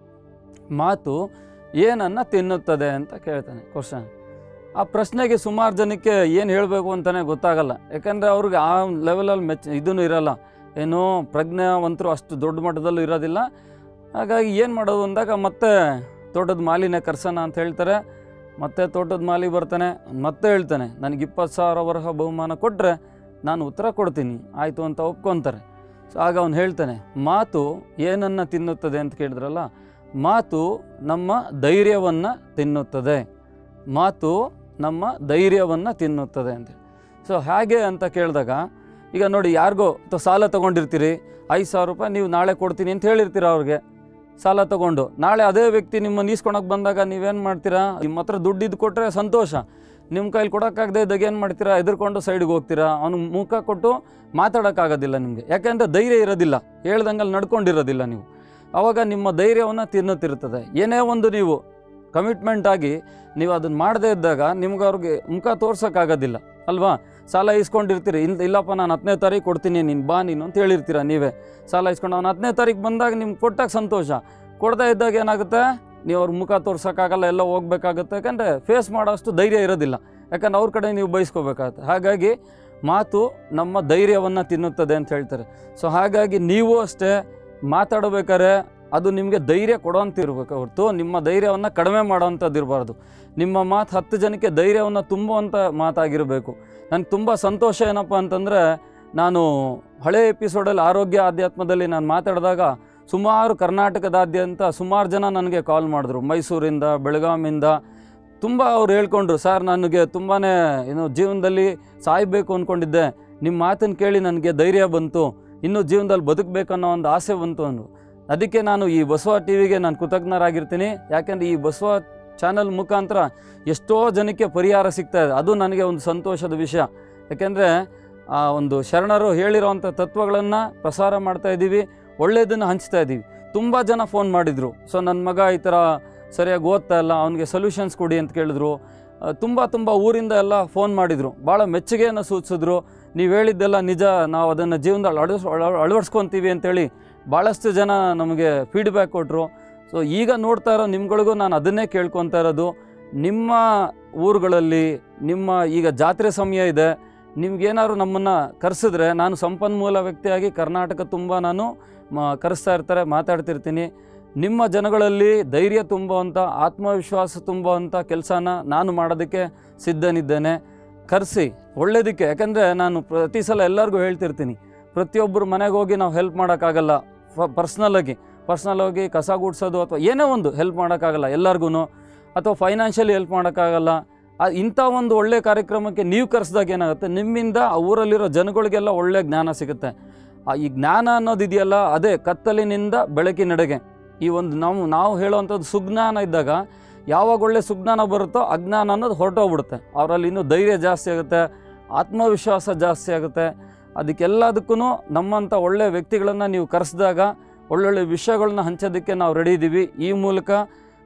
ಮಾತು ಏನನ್ನು ತಿನ್ನುತ್ತದೆ ಅಂತ ಕೇಳ್ತಾನೆ ಕ್ವಶನ್ ಆ ಪ್ರಶ್ನೆಗೆ ಸುಮಾರು ಜನಕ್ಕೆ ಏನು ಹೇಳಬೇಕು ಅಂತಲೇ ಗೊತ್ತಾಗಲ್ಲ ಯಾಕಂದರೆ ಅವ್ರಿಗೆ ಆ ಲೆವೆಲಲ್ಲಿ ಮೆಚ್ ಇದೂ ಇರಲ್ಲ ಏನೋ ಪ್ರಜ್ಞಾವಂತರು ಅಷ್ಟು ದೊಡ್ಡ ಮಟ್ಟದಲ್ಲೂ ಇರೋದಿಲ್ಲ ಹಾಗಾಗಿ ಏನು ಮಾಡೋದು ಅಂದಾಗ ಮತ್ತೆ ತೋಟದ ಮಾಲಿನೇ ಕರ್ಸೋಣ ಅಂತ ಹೇಳ್ತಾರೆ ಮತ್ತೆ ತೋಟದ ಮಾಲಿ ಬರ್ತಾನೆ ಮತ್ತೆ ಹೇಳ್ತಾನೆ ನನಗೆ ಇಪ್ಪತ್ತು ಸಾವಿರ ವರಹ ಬಹುಮಾನ ಕೊಟ್ಟರೆ ನಾನು ಉತ್ತರ ಕೊಡ್ತೀನಿ ಆಯಿತು ಅಂತ ಒಪ್ಕೊತಾರೆ ಸೊ ಆಗ ಅವನು ಹೇಳ್ತಾನೆ ಮಾತು ಏನನ್ನು ತಿನ್ನುತ್ತದೆ ಅಂತ ಕೇಳಿದ್ರಲ್ಲ ಮಾತು ನಮ್ಮ ಧೈರ್ಯವನ್ನು ತಿನ್ನುತ್ತದೆ ಮಾತು ನಮ್ಮ ಧೈರ್ಯವನ್ನು ತಿನ್ನುತ್ತದೆ ಅಂತ ಸೊ ಹೇಗೆ ಅಂತ ಕೇಳಿದಾಗ ಈಗ ನೋಡಿ ಯಾರಿಗೋ ಅಥವಾ ಸಾಲ ತೊಗೊಂಡಿರ್ತೀರಿ ಐದು ಸಾವಿರ ರೂಪಾಯಿ ನೀವು ನಾಳೆ ಕೊಡ್ತೀನಿ ಅಂತ ಹೇಳಿರ್ತೀರ ಅವ್ರಿಗೆ ಸಾಲ ತೊಗೊಂಡು ನಾಳೆ ಅದೇ ವ್ಯಕ್ತಿ ನಿಮ್ಮನ್ನು ಈಸ್ಕೊಳಕ್ಕೆ ಬಂದಾಗ ನೀವೇನು ಮಾಡ್ತೀರಾ ನಿಮ್ಮ ಹತ್ರ ದುಡ್ಡು ಇದ್ದು ಕೊಟ್ಟರೆ ಸಂತೋಷ ನಿಮ್ಮ ಕೈಲಿ ಕೊಡೋಕ್ಕಾಗದೇ ಇದ್ದಾಗ ಏನು ಮಾಡ್ತೀರಾ ಎದುರ್ಕೊಂಡು ಸೈಡ್ಗೆ ಹೋಗ್ತೀರಾ ಅವನು ಮುಖ ಕೊಟ್ಟು ಮಾತಾಡೋಕ್ಕಾಗೋದಿಲ್ಲ ನಿಮಗೆ ಯಾಕೆಂದರೆ ಧೈರ್ಯ ಇರೋದಿಲ್ಲ ಹೇಳ್ದಂಗಲ್ಲಿ ನಡ್ಕೊಂಡಿರೋದಿಲ್ಲ ನೀವು ಆವಾಗ ನಿಮ್ಮ ಧೈರ್ಯವನ್ನು ತಿನ್ನುತ್ತಿರ್ತದೆ ಏನೇ ಒಂದು ನೀವು ಕಮಿಟ್ಮೆಂಟ್ ಆಗಿ ನೀವು ಅದನ್ನು ಮಾಡದೇ ಇದ್ದಾಗ ನಿಮ್ಗೆ ಅವ್ರಿಗೆ ಮುಖ ತೋರ್ಸೋಕ್ಕಾಗೋದಿಲ್ಲ ಅಲ್ವಾ ಸಾಲ ಇಸ್ಕೊಂಡಿರ್ತೀರಿ ಇಲ್ಲ ಇಲ್ಲಪ್ಪ ನಾನು ಹತ್ತನೇ ತಾರೀಕು ಕೊಡ್ತೀನಿ ನೀನು ಬಾ ನೀನು ಅಂತ ಹೇಳಿರ್ತೀರ ನೀವೇ ಸಾಲ ಇಸ್ಕೊಂಡು ಅವ್ನು ಹತ್ತನೇ ತಾರೀಕು ಬಂದಾಗ ನಿಮ್ಗೆ ಕೊಟ್ಟಾಗ ಸಂತೋಷ ಕೊಡ್ತಾ ಇದ್ದಾಗ ಏನಾಗುತ್ತೆ ನೀವು ಅವ್ರ ಮುಖ ತೋರ್ಸೋಕ್ಕಾಗಲ್ಲ ಎಲ್ಲ ಹೋಗ್ಬೇಕಾಗುತ್ತೆ ಯಾಕಂದರೆ ಫೇಸ್ ಮಾಡೋಷ್ಟು ಧೈರ್ಯ ಇರೋದಿಲ್ಲ ಯಾಕಂದ್ರೆ ಅವ್ರ ಕಡೆ ನೀವು ಬಯಸ್ಕೋಬೇಕಾಗತ್ತೆ ಹಾಗಾಗಿ ಮಾತು ನಮ್ಮ ಧೈರ್ಯವನ್ನು ತಿನ್ನುತ್ತದೆ ಅಂತ ಹೇಳ್ತಾರೆ ಸೊ ಹಾಗಾಗಿ ನೀವು ಅಷ್ಟೇ ಮಾತಾಡಬೇಕಾದ್ರೆ ಅದು ನಿಮಗೆ ಧೈರ್ಯ ಕೊಡೋಂತ ಇರಬೇಕು ಹೊರತು ನಿಮ್ಮ ಧೈರ್ಯವನ್ನು ಕಡಿಮೆ ಮಾಡೋವಂಥದ್ದು ಇರಬಾರ್ದು ನಿಮ್ಮ ಮಾತು ಹತ್ತು ಜನಕ್ಕೆ ಧೈರ್ಯವನ್ನು ತುಂಬುವಂಥ ಮಾತಾಗಿರಬೇಕು ನನಗೆ ತುಂಬ ಸಂತೋಷ ಏನಪ್ಪ ಅಂತಂದರೆ ನಾನು ಹಳೆ ಎಪಿಸೋಡಲ್ಲಿ ಆರೋಗ್ಯ ಆಧ್ಯಾತ್ಮದಲ್ಲಿ ನಾನು ಮಾತಾಡಿದಾಗ ಸುಮಾರು ಕರ್ನಾಟಕದಾದ್ಯಂತ ಸುಮಾರು ಜನ ನನಗೆ ಕಾಲ್ ಮಾಡಿದ್ರು ಮೈಸೂರಿಂದ ಬೆಳಗಾವಿಂದ ತುಂಬ ಅವ್ರು ಹೇಳ್ಕೊಂಡ್ರು ಸರ್ ನನಗೆ ತುಂಬಾ ಏನು ಜೀವನದಲ್ಲಿ ಸಾಯಬೇಕು ಅಂದ್ಕೊಂಡಿದ್ದೆ ನಿಮ್ಮ ಮಾತನ್ನು ಕೇಳಿ ನನಗೆ ಧೈರ್ಯ ಬಂತು ಇನ್ನೂ ಜೀವನದಲ್ಲಿ ಬದುಕಬೇಕನ್ನೋ ಒಂದು ಆಸೆ ಬಂತು ಅಂದರು ಅದಕ್ಕೆ ನಾನು ಈ ಬಸವ ಟಿ ವಿಗೆ ನಾನು ಕೃತಜ್ಞರಾಗಿರ್ತೀನಿ ಯಾಕೆಂದರೆ ಈ ಬಸವ ಚಾನಲ್ ಮುಖಾಂತರ ಎಷ್ಟೋ ಜನಕ್ಕೆ ಪರಿಹಾರ ಸಿಗ್ತಾ ಇದೆ ಅದು ನನಗೆ ಒಂದು ಸಂತೋಷದ ವಿಷಯ ಯಾಕೆಂದರೆ ಆ ಒಂದು ಶರಣರು ಹೇಳಿರೋವಂಥ ತತ್ವಗಳನ್ನು ಪ್ರಸಾರ ಮಾಡ್ತಾ ಇದ್ದೀವಿ ಒಳ್ಳೆಯದನ್ನು ಹಂಚ್ತಾ ಇದ್ದೀವಿ ತುಂಬ ಜನ ಫೋನ್ ಮಾಡಿದರು ಸೊ ನನ್ನ ಮಗ ಈ ಥರ ಸರಿಯಾಗಿ ಓದ್ತಾ ಇಲ್ಲ ಅವನಿಗೆ ಸೊಲ್ಯೂಷನ್ಸ್ ಕೊಡಿ ಅಂತ ಕೇಳಿದ್ರು ತುಂಬ ತುಂಬ ಊರಿಂದ ಎಲ್ಲ ಫೋನ್ ಮಾಡಿದರು ಭಾಳ ಮೆಚ್ಚುಗೆಯನ್ನು ಸೂಚಿಸಿದ್ರು ನೀವು ಹೇಳಿದ್ದೆಲ್ಲ ನಿಜ ನಾವು ಅದನ್ನು ಜೀವನದಲ್ಲಿ ಅಳವಡಿಸ್ ಅಳವಡಿಸ್ಕೊತೀವಿ ಅಂತೇಳಿ ಭಾಳಷ್ಟು ಜನ ನಮಗೆ ಫೀಡ್ಬ್ಯಾಕ್ ಕೊಟ್ಟರು ಸೊ ಈಗ ನೋಡ್ತಾ ಇರೋ ನಿಮ್ಗಳಿಗೂ ನಾನು ಅದನ್ನೇ ಕೇಳ್ಕೊತಾ ಇರೋದು ನಿಮ್ಮ ಊರುಗಳಲ್ಲಿ ನಿಮ್ಮ ಈಗ ಜಾತ್ರೆ ಸಮಯ ಇದೆ ನಿಮ್ಗೇನಾದ್ರು ನಮ್ಮನ್ನು ಕರೆಸಿದ್ರೆ ನಾನು ಸಂಪನ್ಮೂಲ ವ್ಯಕ್ತಿಯಾಗಿ ಕರ್ನಾಟಕ ತುಂಬ ನಾನು ಮ ಕರೆಸ್ತಾ ಇರ್ತಾರೆ ಮಾತಾಡ್ತಿರ್ತೀನಿ ನಿಮ್ಮ ಜನಗಳಲ್ಲಿ ಧೈರ್ಯ ತುಂಬುವಂಥ ಆತ್ಮವಿಶ್ವಾಸ ತುಂಬುವಂಥ ಕೆಲಸನ ನಾನು ಮಾಡೋದಕ್ಕೆ ಸಿದ್ಧನಿದ್ದೇನೆ ಕರೆಸಿ ಒಳ್ಳೇದಕ್ಕೆ ಯಾಕಂದರೆ ನಾನು ಪ್ರತಿ ಸಲ ಎಲ್ಲರಿಗೂ ಹೇಳ್ತಿರ್ತೀನಿ ಪ್ರತಿಯೊಬ್ಬರು ಮನೆಗೆ ಹೋಗಿ ನಾವು ಹೆಲ್ಪ್ ಮಾಡೋಕ್ಕಾಗಲ್ಲ ಫ ಪರ್ಸ್ನಲಾಗಿ ಪರ್ಸ್ನಲ್ ಹೋಗಿ ಕಸ ಗುಡಿಸೋದು ಅಥವಾ ಏನೇ ಒಂದು ಹೆಲ್ಪ್ ಮಾಡೋಕ್ಕಾಗಲ್ಲ ಎಲ್ಲರಿಗೂ ಅಥವಾ ಫೈನಾನ್ಷಿಯಲಿ ಹೆಲ್ಪ್ ಮಾಡೋಕ್ಕಾಗಲ್ಲ ಆ ಇಂಥ ಒಂದು ಒಳ್ಳೆಯ ಕಾರ್ಯಕ್ರಮಕ್ಕೆ ನೀವು ಕರೆಸಿದಾಗ ಏನಾಗುತ್ತೆ ನಿಮ್ಮಿಂದ ಆ ಊರಲ್ಲಿರೋ ಜನಗಳಿಗೆಲ್ಲ ಒಳ್ಳೆಯ ಜ್ಞಾನ ಸಿಗುತ್ತೆ ಆ ಈ ಜ್ಞಾನ ಅನ್ನೋದು ಇದೆಯಲ್ಲ ಅದೇ ಕತ್ತಲಿನಿಂದ ಬೆಳಕಿನೆಡೆಗೆ ಈ ಒಂದು ನಾವು ನಾವು ಹೇಳುವಂಥದ್ದು ಸುಜ್ಞಾನ ಇದ್ದಾಗ ಯಾವಾಗ ಒಳ್ಳೆ ಸುಜ್ಞಾನ ಬರುತ್ತೋ ಅಜ್ಞಾನ ಅನ್ನೋದು ಹೊರಟೋಗ್ಬಿಡುತ್ತೆ ಅವರಲ್ಲಿ ಇನ್ನೂ ಧೈರ್ಯ ಜಾಸ್ತಿ ಆಗುತ್ತೆ ಆತ್ಮವಿಶ್ವಾಸ ಜಾಸ್ತಿ ಆಗುತ್ತೆ ಅದಕ್ಕೆಲ್ಲದಕ್ಕೂ ನಮ್ಮಂಥ ಒಳ್ಳೆಯ ವ್ಯಕ್ತಿಗಳನ್ನು ನೀವು ಕರೆಸಿದಾಗ ಒಳ್ಳೊಳ್ಳೆ ವಿಷಯಗಳನ್ನ ಹಂಚೋದಕ್ಕೆ ನಾವು ರೆಡಿ ಇದ್ದೀವಿ ಈ ಮೂಲಕ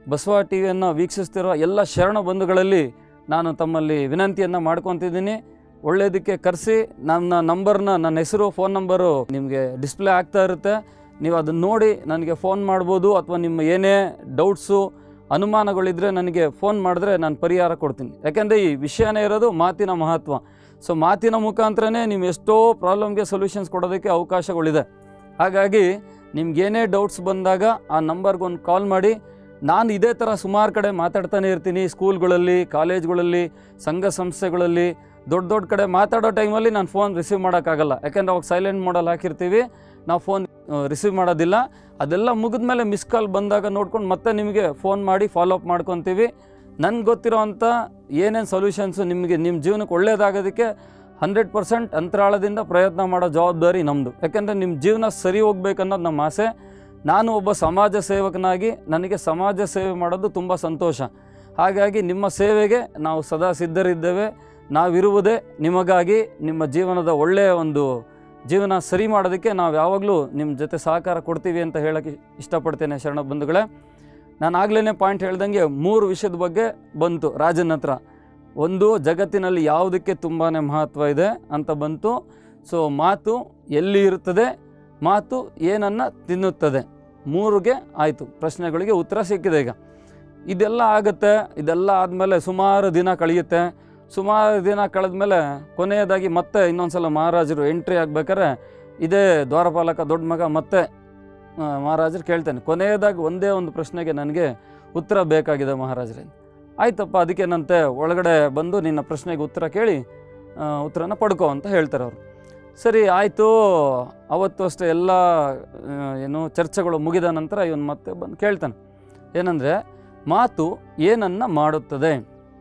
ಬಸವ ಟಿ ವಿಯನ್ನು ವೀಕ್ಷಿಸ್ತಿರೋ ಎಲ್ಲ ಶರಣ ಬಂಧುಗಳಲ್ಲಿ ನಾನು ತಮ್ಮಲ್ಲಿ ವಿನಂತಿಯನ್ನು ಮಾಡ್ಕೊತಿದ್ದೀನಿ ಒಳ್ಳೆಯದಕ್ಕೆ ಕರೆಸಿ ನನ್ನ ನಂಬರ್ನ ನನ್ನ ಹೆಸರು ಫೋನ್ ನಂಬರು ನಿಮಗೆ ಡಿಸ್ಪ್ಲೇ ಆಗ್ತಾ ಇರುತ್ತೆ ನೀವು ಅದನ್ನು ನೋಡಿ ನನಗೆ ಫೋನ್ ಮಾಡ್ಬೋದು ಅಥವಾ ನಿಮ್ಮ ಏನೇ ಡೌಟ್ಸು ಅನುಮಾನಗಳಿದ್ದರೆ ನನಗೆ ಫೋನ್ ಮಾಡಿದ್ರೆ ನಾನು ಪರಿಹಾರ ಕೊಡ್ತೀನಿ ಯಾಕೆಂದರೆ ಈ ವಿಷಯನೇ ಇರೋದು ಮಾತಿನ ಮಹತ್ವ ಸೊ ಮಾತಿನ ಮುಖಾಂತರನೇ ನೀವು ಎಷ್ಟೋ ಪ್ರಾಬ್ಲಮ್ಗೆ ಸೊಲ್ಯೂಷನ್ಸ್ ಕೊಡೋದಕ್ಕೆ ಅವಕಾಶಗಳಿದೆ ಹಾಗಾಗಿ ನಿಮ್ಗೇನೇ ಡೌಟ್ಸ್ ಬಂದಾಗ ಆ ನಂಬರ್ಗೆ ಒಂದು ಕಾಲ್ ಮಾಡಿ ನಾನು ಇದೇ ಥರ ಸುಮಾರು ಕಡೆ ಮಾತಾಡ್ತಾನೆ ಇರ್ತೀನಿ ಸ್ಕೂಲ್ಗಳಲ್ಲಿ ಕಾಲೇಜ್ಗಳಲ್ಲಿ ಸಂಘ ಸಂಸ್ಥೆಗಳಲ್ಲಿ ದೊಡ್ಡ ದೊಡ್ಡ ಕಡೆ ಮಾತಾಡೋ ಟೈಮಲ್ಲಿ ನಾನು ಫೋನ್ ರಿಸೀವ್ ಮಾಡೋಕ್ಕಾಗಲ್ಲ ಯಾಕೆಂದ್ರೆ ಅವಾಗ ಸೈಲೆಂಟ್ ಮಾಡಲ್ ಹಾಕಿರ್ತೀವಿ ನಾವು ಫೋನ್ ರಿಸೀವ್ ಮಾಡೋದಿಲ್ಲ ಅದೆಲ್ಲ ಮುಗಿದ ಮೇಲೆ ಮಿಸ್ ಕಾಲ್ ಬಂದಾಗ ನೋಡ್ಕೊಂಡು ಮತ್ತೆ ನಿಮಗೆ ಫೋನ್ ಮಾಡಿ ಫಾಲೋ ಅಪ್ ಮಾಡ್ಕೊತೀವಿ ನನಗೆ ಗೊತ್ತಿರೋ ಅಂಥ ಏನೇನು ಸೊಲ್ಯೂಷನ್ಸು ನಿಮಗೆ ನಿಮ್ಮ ಜೀವನಕ್ಕೆ ಒಳ್ಳೆಯದಾಗೋದಕ್ಕೆ ಹಂಡ್ರೆಡ್ ಪರ್ಸೆಂಟ್ ಅಂತರಾಳದಿಂದ ಪ್ರಯತ್ನ ಮಾಡೋ ಜವಾಬ್ದಾರಿ ನಮ್ಮದು ಯಾಕೆಂದರೆ ನಿಮ್ಮ ಜೀವನ ಸರಿ ಹೋಗ್ಬೇಕನ್ನೋದು ನಮ್ಮ ಆಸೆ ನಾನು ಒಬ್ಬ ಸಮಾಜ ಸೇವಕನಾಗಿ ನನಗೆ ಸಮಾಜ ಸೇವೆ ಮಾಡೋದು ತುಂಬ ಸಂತೋಷ ಹಾಗಾಗಿ ನಿಮ್ಮ ಸೇವೆಗೆ ನಾವು ಸದಾ ಸಿದ್ಧರಿದ್ದೇವೆ ನಾವಿರುವುದೇ ನಿಮಗಾಗಿ ನಿಮ್ಮ ಜೀವನದ ಒಳ್ಳೆಯ ಒಂದು ಜೀವನ ಸರಿ ಮಾಡೋದಕ್ಕೆ ನಾವು ಯಾವಾಗಲೂ ನಿಮ್ಮ ಜೊತೆ ಸಹಕಾರ ಕೊಡ್ತೀವಿ ಅಂತ ಹೇಳೋಕ್ಕೆ ಇಷ್ಟಪಡ್ತೇನೆ ಶರಣ ಬಂಧುಗಳೇ ನಾನು ಆಗಲೇ ಪಾಯಿಂಟ್ ಹೇಳ್ದಂಗೆ ಮೂರು ವಿಷಯದ ಬಗ್ಗೆ ಬಂತು ರಾಜನ ಹತ್ರ ಒಂದು ಜಗತ್ತಿನಲ್ಲಿ ಯಾವುದಕ್ಕೆ ತುಂಬಾ ಮಹತ್ವ ಇದೆ ಅಂತ ಬಂತು ಸೊ ಮಾತು ಎಲ್ಲಿ ಇರುತ್ತದೆ ಮಾತು ಏನನ್ನು ತಿನ್ನುತ್ತದೆ ಮೂರುಗೆ ಆಯಿತು ಪ್ರಶ್ನೆಗಳಿಗೆ ಉತ್ತರ ಸಿಕ್ಕಿದೆ ಈಗ ಇದೆಲ್ಲ ಆಗುತ್ತೆ ಇದೆಲ್ಲ ಆದಮೇಲೆ ಸುಮಾರು ದಿನ ಕಳೆಯುತ್ತೆ ಸುಮಾರು ದಿನ ಕಳೆದ್ಮೇಲೆ ಕೊನೆಯದಾಗಿ ಮತ್ತೆ ಇನ್ನೊಂದು ಸಲ ಮಹಾರಾಜರು ಎಂಟ್ರಿ ಆಗ್ಬೇಕಾದ್ರೆ ಇದೇ ದ್ವಾರಪಾಲಕ ದೊಡ್ಡ ಮಗ ಮತ್ತೆ ಆ, ಮಹಾರಾಜರು ಕೇಳ್ತಾನೆ ಕೊನೆಯದಾಗಿ ಒಂದೇ ಒಂದು ಪ್ರಶ್ನೆಗೆ ನನಗೆ ಉತ್ತರ ಬೇಕಾಗಿದೆ ಮಹಾರಾಜರೇ ಆಯ್ತಪ್ಪ ಅದಕ್ಕೇನಂತೆ ಒಳಗಡೆ ಬಂದು ನಿನ್ನ ಪ್ರಶ್ನೆಗೆ ಉತ್ತರ ಕೇಳಿ ಆ, ಉತ್ತರನ ಪಡ್ಕೋ ಅಂತ ಹೇಳ್ತಾರೆ ಅವರು ಸರಿ ಆಯಿತು ಅವತ್ತು ಅಷ್ಟೇ ಎಲ್ಲ ಆ, ಏನು ಚರ್ಚೆಗಳು ಮುಗಿದ ನಂತರ ಇವನು ಮತ್ತೆ ಬಂದು ಕೇಳ್ತಾನೆ ಏನಂದರೆ ಮಾತು ಏನನ್ನು ಮಾಡುತ್ತದೆ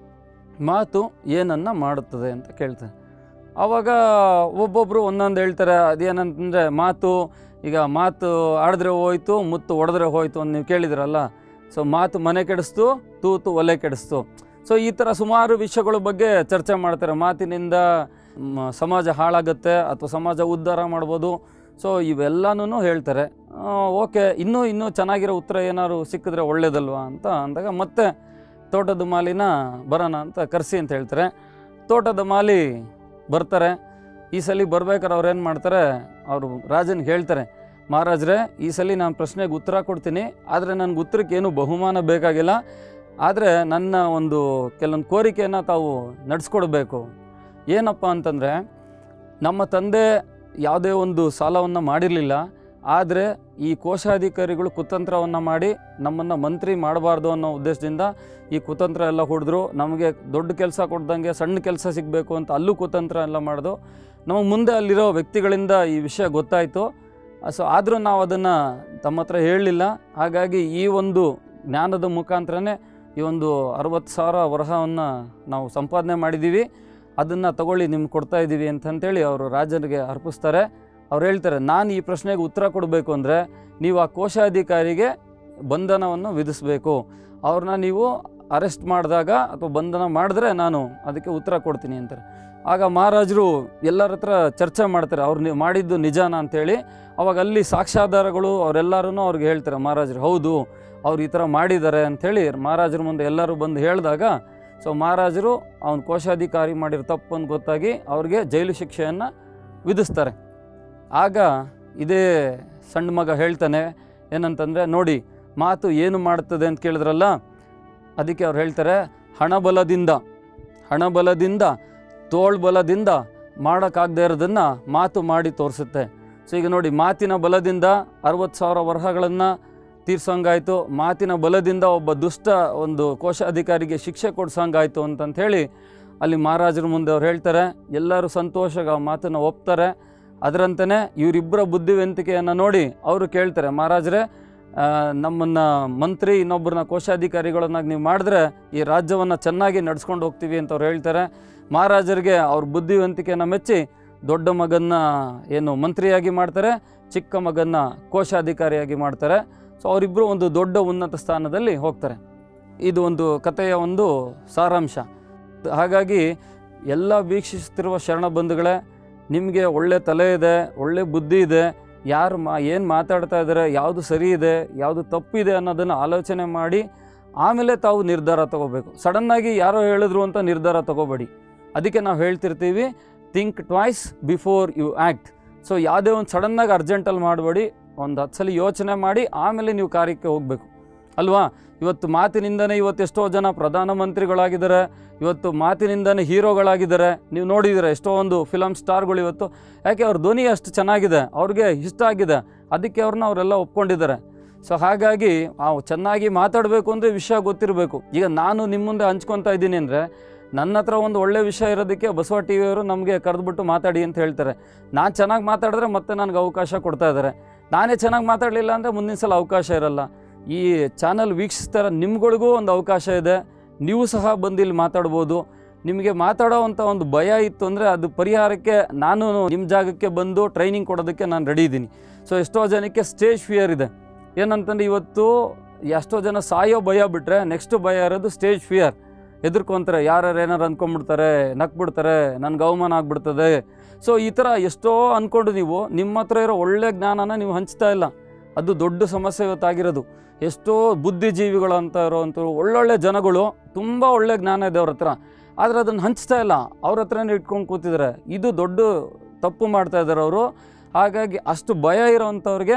ಮಾತು ಏನನ್ನು ಮಾಡುತ್ತದೆ ಅಂತ ಕೇಳ್ತಾನೆ ಆವಾಗ ಒಬ್ಬೊಬ್ಬರು ಒಂದೊಂದು ಹೇಳ್ತಾರೆ ಅದೇನಂತಂದರೆ ಮಾತು ಈಗ ಮಾತು ಆಡಿದ್ರೆ ಹೋಯ್ತು ಮುತ್ತು ಹೊಡೆದ್ರೆ ಹೋಯ್ತು ಅಂತ ನೀವು ಕೇಳಿದ್ರಲ್ಲ ಸೊ ಮಾತು ಮನೆ ಕೆಡಿಸ್ತು ತೂತು ಒಲೆ ಕೆಡಿಸ್ತು ಸೊ ಈ ಥರ ಸುಮಾರು ವಿಷಯಗಳ ಬಗ್ಗೆ ಚರ್ಚೆ ಮಾಡ್ತಾರೆ ಮಾತಿನಿಂದ ಮ, ಸಮಾಜ ಹಾಳಾಗುತ್ತೆ ಅಥವಾ ಸಮಾಜ ಉದ್ಧಾರ ಮಾಡ್ಬೋದು ಸೊ ಇವೆಲ್ಲನೂ ಹೇಳ್ತಾರೆ ಓಕೆ ಇನ್ನೂ ಇನ್ನೂ ಚೆನ್ನಾಗಿರೋ ಉತ್ತರ ಏನಾದ್ರು ಸಿಕ್ಕಿದ್ರೆ ಒಳ್ಳೇದಲ್ವಾ ಅಂತ ಅಂದಾಗ ಮತ್ತೆ ತೋಟದ ಮಾಲಿನ ಬರೋಣ ಅಂತ ಕರೆಸಿ ಅಂತ ಹೇಳ್ತಾರೆ ತೋಟದ ಮಾಲಿ ಬರ್ತಾರೆ ಈ ಸಲ ಬರ್ಬೇಕಾದ್ರೆ ಅವ್ರು ಏನು ಮಾಡ್ತಾರೆ ಅವರು ರಾಜನಿಗೆ ಹೇಳ್ತಾರೆ ಮಹಾರಾಜರೇ ಈ ಸಲ ನಾನು ಪ್ರಶ್ನೆಗೆ ಉತ್ತರ ಕೊಡ್ತೀನಿ ಆದರೆ ನನಗೆ ಉತ್ತರಕ್ಕೆ ಏನು ಬಹುಮಾನ ಬೇಕಾಗಿಲ್ಲ ಆದರೆ ನನ್ನ ಒಂದು ಕೆಲವೊಂದು ಕೋರಿಕೆಯನ್ನು ತಾವು ನಡೆಸ್ಕೊಡ್ಬೇಕು ಏನಪ್ಪ ಅಂತಂದರೆ ನಮ್ಮ ತಂದೆ ಯಾವುದೇ ಒಂದು ಸಾಲವನ್ನು ಮಾಡಿರಲಿಲ್ಲ ಆದರೆ ಈ ಕೋಶಾಧಿಕಾರಿಗಳು ಕುತಂತ್ರವನ್ನು ಮಾಡಿ ನಮ್ಮನ್ನು ಮಂತ್ರಿ ಮಾಡಬಾರ್ದು ಅನ್ನೋ ಉದ್ದೇಶದಿಂದ ಈ ಕುತಂತ್ರ ಎಲ್ಲ ಹೊಡೆದ್ರು ನಮಗೆ ದೊಡ್ಡ ಕೆಲಸ ಕೊಡ್ದಂಗೆ ಸಣ್ಣ ಕೆಲಸ ಸಿಗಬೇಕು ಅಂತ ಅಲ್ಲೂ ಕುತಂತ್ರ ಎಲ್ಲ ಮಾಡಿದು ನಮಗೆ ಮುಂದೆ ಅಲ್ಲಿರೋ ವ್ಯಕ್ತಿಗಳಿಂದ ಈ ವಿಷಯ ಗೊತ್ತಾಯಿತು ಸೊ ಆದರೂ ನಾವು ಅದನ್ನು ತಮ್ಮ ಹತ್ರ ಹೇಳಲಿಲ್ಲ ಹಾಗಾಗಿ ಈ ಒಂದು ಜ್ಞಾನದ ಮುಖಾಂತರನೇ ಈ ಒಂದು ಅರವತ್ತು ಸಾವಿರ ವರಹವನ್ನು ನಾವು ಸಂಪಾದನೆ ಮಾಡಿದ್ದೀವಿ ಅದನ್ನು ತಗೊಳ್ಳಿ ನಿಮ್ಗೆ ಕೊಡ್ತಾ ಇದ್ದೀವಿ ಅಂತಂತೇಳಿ ಅವರು ರಾಜನಿಗೆ ಅರ್ಪಿಸ್ತಾರೆ ಅವ್ರು ಹೇಳ್ತಾರೆ ನಾನು ಈ ಪ್ರಶ್ನೆಗೆ ಉತ್ತರ ಕೊಡಬೇಕು ಅಂದರೆ ನೀವು ಆ ಕೋಶಾಧಿಕಾರಿಗೆ ಬಂಧನವನ್ನು ವಿಧಿಸಬೇಕು ಅವ್ರನ್ನ ನೀವು ಅರೆಸ್ಟ್ ಮಾಡಿದಾಗ ಅಥವಾ ಬಂಧನ ಮಾಡಿದ್ರೆ ನಾನು ಅದಕ್ಕೆ ಉತ್ತರ ಕೊಡ್ತೀನಿ ಅಂತಾರೆ ಆಗ ಮಹಾರಾಜರು ಎಲ್ಲರ ಹತ್ರ ಚರ್ಚೆ ಮಾಡ್ತಾರೆ ಅವ್ರು ನೀವು ಮಾಡಿದ್ದು ನಿಜಾನ ಅಂತೇಳಿ ಅವಾಗ ಅಲ್ಲಿ ಸಾಕ್ಷ್ಯಾಧಾರಗಳು ಅವರೆಲ್ಲರೂ ಅವ್ರಿಗೆ ಹೇಳ್ತಾರೆ ಮಹಾರಾಜರು ಹೌದು ಅವ್ರು ಈ ಥರ ಮಾಡಿದ್ದಾರೆ ಅಂಥೇಳಿ ಮಹಾರಾಜರ ಮುಂದೆ ಎಲ್ಲರೂ ಬಂದು ಹೇಳಿದಾಗ ಸೊ ಮಹಾರಾಜರು ಅವನ ಕೋಶಾಧಿಕಾರಿ ಮಾಡಿರೋ ತಪ್ಪು ಅಂತ ಗೊತ್ತಾಗಿ ಅವ್ರಿಗೆ ಜೈಲು ಶಿಕ್ಷೆಯನ್ನು ವಿಧಿಸ್ತಾರೆ ಆಗ ಇದೇ ಸಣ್ಣ ಮಗ ಹೇಳ್ತಾನೆ ಏನಂತಂದರೆ ನೋಡಿ ಮಾತು ಏನು ಮಾಡುತ್ತದೆ ಅಂತ ಕೇಳಿದ್ರಲ್ಲ ಅದಕ್ಕೆ ಅವ್ರು ಹೇಳ್ತಾರೆ ಹಣಬಲದಿಂದ ಹಣಬಲದಿಂದ ತೋಳ್ಬಲದಿಂದ ಮಾಡೋಕ್ಕಾಗದೇ ಇರೋದನ್ನು ಮಾತು ಮಾಡಿ ತೋರಿಸುತ್ತೆ ಸೊ ಈಗ ನೋಡಿ ಮಾತಿನ ಬಲದಿಂದ ಅರವತ್ತು ಸಾವಿರ ವರಹಗಳನ್ನು ತೀರ್ಸೋಂಗಾಯ್ತು ಮಾತಿನ ಬಲದಿಂದ ಒಬ್ಬ ದುಷ್ಟ ಒಂದು ಕೋಶಾಧಿಕಾರಿಗೆ ಶಿಕ್ಷೆ ಕೊಡ್ಸೋಂಗಾಯ್ತು ಅಂತಂತ ಹೇಳಿ ಅಲ್ಲಿ ಮಹಾರಾಜರ ಮುಂದೆ ಅವ್ರು ಹೇಳ್ತಾರೆ ಎಲ್ಲರೂ ಸಂತೋಷಗ ಆ ಮಾತನ್ನು ಒಪ್ತಾರೆ ಅದರಂತೆಯೇ ಇವರಿಬ್ಬರ ಬುದ್ಧಿವಂತಿಕೆಯನ್ನು ನೋಡಿ ಅವರು ಕೇಳ್ತಾರೆ ಮಹಾರಾಜರೇ ಆ, ನಮ್ಮನ್ನ ಮಂತ್ರಿ ಇನ್ನೊಬ್ಬರನ್ನ ಕೋಶಾಧಿಕಾರಿಗಳನ್ನಾಗಿ ನೀವು ಮಾಡಿದ್ರೆ ಈ ರಾಜ್ಯವನ್ನು ಚೆನ್ನಾಗಿ ನಡ್ಸ್ಕೊಂಡು ಹೋಗ್ತೀವಿ ಅಂತ ಅವ್ರು ಹೇಳ್ತಾರೆ ಮಹಾರಾಜರಿಗೆ ಅವ್ರ ಬುದ್ಧಿವಂತಿಕೆಯನ್ನು ಮೆಚ್ಚಿ ದೊಡ್ಡ ಮಗನ್ನ ಏನು ಮಂತ್ರಿಯಾಗಿ ಮಾಡ್ತಾರೆ ಚಿಕ್ಕ ಮಗನ್ನ ಕೋಶಾಧಿಕಾರಿಯಾಗಿ ಮಾಡ್ತಾರೆ ಸೊ ಅವರಿಬ್ಬರು ಒಂದು ದೊಡ್ಡ ಉನ್ನತ ಸ್ಥಾನದಲ್ಲಿ ಹೋಗ್ತಾರೆ ಇದು ಒಂದು ಕಥೆಯ ಒಂದು ಸಾರಾಂಶ ಹಾಗಾಗಿ ಎಲ್ಲ ವೀಕ್ಷಿಸುತ್ತಿರುವ ಶರಣ ಬಂಧುಗಳೇ ನಿಮಗೆ ಒಳ್ಳೆ ತಲೆ ಇದೆ ಒಳ್ಳೆ ಬುದ್ಧಿ ಇದೆ ಯಾರು ಮಾ ಏನು ಮಾತಾಡ್ತಾ ಇದ್ದಾರೆ ಯಾವುದು ಸರಿ ಇದೆ ಯಾವುದು ತಪ್ಪಿದೆ ಅನ್ನೋದನ್ನು ಆಲೋಚನೆ ಮಾಡಿ ಆಮೇಲೆ ತಾವು ನಿರ್ಧಾರ ತಗೋಬೇಕು ಸಡನ್ನಾಗಿ ಯಾರೋ ಹೇಳಿದ್ರು ಅಂತ ನಿರ್ಧಾರ ತಗೋಬೇಡಿ ಅದಕ್ಕೆ ನಾವು ಹೇಳ್ತಿರ್ತೀವಿ think twice before you act so ಯಾವುದೇ ಒಂದು ಸಡನ್ನಾಗಿ ಅರ್ಜೆಂಟಲ್ಲಿ ಮಾಡಬೇಡಿ ಒಂದು ಹತ್ತು ಸಲ ಯೋಚನೆ ಮಾಡಿ ಆಮೇಲೆ ನೀವು ಕಾರ್ಯಕ್ಕೆ ಹೋಗಬೇಕು ಅಲ್ವಾ ಇವತ್ತು ಮಾತಿನಿಂದನೇ ಇವತ್ತು ಎಷ್ಟೋ ಜನ ಪ್ರಧಾನಮಂತ್ರಿಗಳಾಗಿದ್ದಾರೆ ಇವತ್ತು ಮಾತಿನಿಂದನೇ ಹೀರೋಗಳಾಗಿದ್ದಾರೆ ನೀವು ನೋಡಿದ್ದೀರ ಎಷ್ಟೋ ಒಂದು ಫಿಲಮ್ ಸ್ಟಾರ್ಗಳು ಇವತ್ತು ಯಾಕೆ ಅವ್ರ ಧ್ವನಿ ಅಷ್ಟು ಚೆನ್ನಾಗಿದೆ ಅವ್ರಿಗೆ ಇಷ್ಟ ಆಗಿದೆ ಅದಕ್ಕೆ ಅವ್ರನ್ನ ಅವರೆಲ್ಲ ಒಪ್ಕೊಂಡಿದ್ದಾರೆ ಸೊ ಹಾಗಾಗಿ ಆ ಚೆನ್ನಾಗಿ ಮಾತಾಡಬೇಕು ಅಂದರೆ ವಿಷಯ ಗೊತ್ತಿರಬೇಕು ಈಗ ನಾನು ನಿಮ್ಮ ಮುಂದೆ ಹಂಚ್ಕೊತಾ ಇದ್ದೀನಿ ಅಂದರೆ ನನ್ನ ಹತ್ರ ಒಂದು ಒಳ್ಳೆ ವಿಷಯ ಇರೋದಕ್ಕೆ ಬಸವ ಟಿ ವಿಯವರು ನಮಗೆ ಕರೆದ್ಬಿಟ್ಟು ಮಾತಾಡಿ ಅಂತ ಹೇಳ್ತಾರೆ ನಾನು ಚೆನ್ನಾಗಿ ಮಾತಾಡಿದ್ರೆ ಮತ್ತೆ ನನಗೆ ಅವಕಾಶ ಕೊಡ್ತಾ ಇದ್ದಾರೆ ನಾನೇ ಚೆನ್ನಾಗಿ ಮಾತಾಡಲಿಲ್ಲ ಅಂದರೆ ಮುಂದಿನ ಸಲ ಅವಕಾಶ ಇರಲ್ಲ ಈ ಚಾನಲ್ ವೀಕ್ಷಿಸ್ತಾರ ನಿಮ್ಗಳಿಗೂ ಒಂದು ಅವಕಾಶ ಇದೆ ನೀವು ಸಹ ಬಂದು ಇಲ್ಲಿ ಮಾತಾಡ್ಬೋದು ನಿಮಗೆ ಮಾತಾಡೋವಂಥ ಒಂದು ಭಯ ಇತ್ತು ಅಂದರೆ ಅದು ಪರಿಹಾರಕ್ಕೆ ನಾನು ನಿಮ್ಮ ಜಾಗಕ್ಕೆ ಬಂದು ಟ್ರೈನಿಂಗ್ ಕೊಡೋದಕ್ಕೆ ನಾನು ರೆಡಿ ಇದ್ದೀನಿ ಸೊ ಎಷ್ಟೋ ಜನಕ್ಕೆ ಸ್ಟೇಜ್ ಫಿಯರ್ ಇದೆ ಏನಂತಂದ್ರೆ ಇವತ್ತು ಎಷ್ಟೋ ಜನ ಸಾಯೋ ಭಯ ಬಿಟ್ಟರೆ ನೆಕ್ಸ್ಟ್ ಭಯ ಇರೋದು ಸ್ಟೇಜ್ ಫಿಯರ್ ಹೆದರ್ಕೊಂತಾರೆ ಯಾರ್ಯಾರು ಏನಾರು ಅಂದ್ಕೊಂಡ್ಬಿಡ್ತಾರೆ ನಕ್ಬಿಡ್ತಾರೆ ನನಗೆ ಅವಮಾನ ಆಗ್ಬಿಡ್ತದೆ ಸೊ ಈ ಥರ ಎಷ್ಟೋ ಅಂದ್ಕೊಂಡು ನೀವು ನಿಮ್ಮ ಹತ್ರ ಇರೋ ಒಳ್ಳೆ ಜ್ಞಾನನ ನೀವು ಹಂಚ್ತಾ ಇಲ್ಲ ಅದು ದೊಡ್ಡ ಸಮಸ್ಯೆ ಇವತ್ತಾಗಿರೋದು ಎಷ್ಟೋ ಬುದ್ಧಿಜೀವಿಗಳು ಅಂತ ಇರೋವಂಥವ್ರು ಒಳ್ಳೊಳ್ಳೆ ಜನಗಳು ತುಂಬ ಒಳ್ಳೆ ಜ್ಞಾನ ಇದೆ ಅವ್ರ ಹತ್ರ ಆದರೆ ಅದನ್ನು ಹಂಚ್ತಾ ಇಲ್ಲ ಅವ್ರ ಹತ್ರನೇ ಇಟ್ಕೊಂಡು ಕೂತಿದ್ದಾರೆ ಇದು ದೊಡ್ಡ ತಪ್ಪು ಮಾಡ್ತಾ ಇದ್ದಾರೆ ಅವರು ಹಾಗಾಗಿ ಅಷ್ಟು ಭಯ ಇರೋವಂಥವ್ರಿಗೆ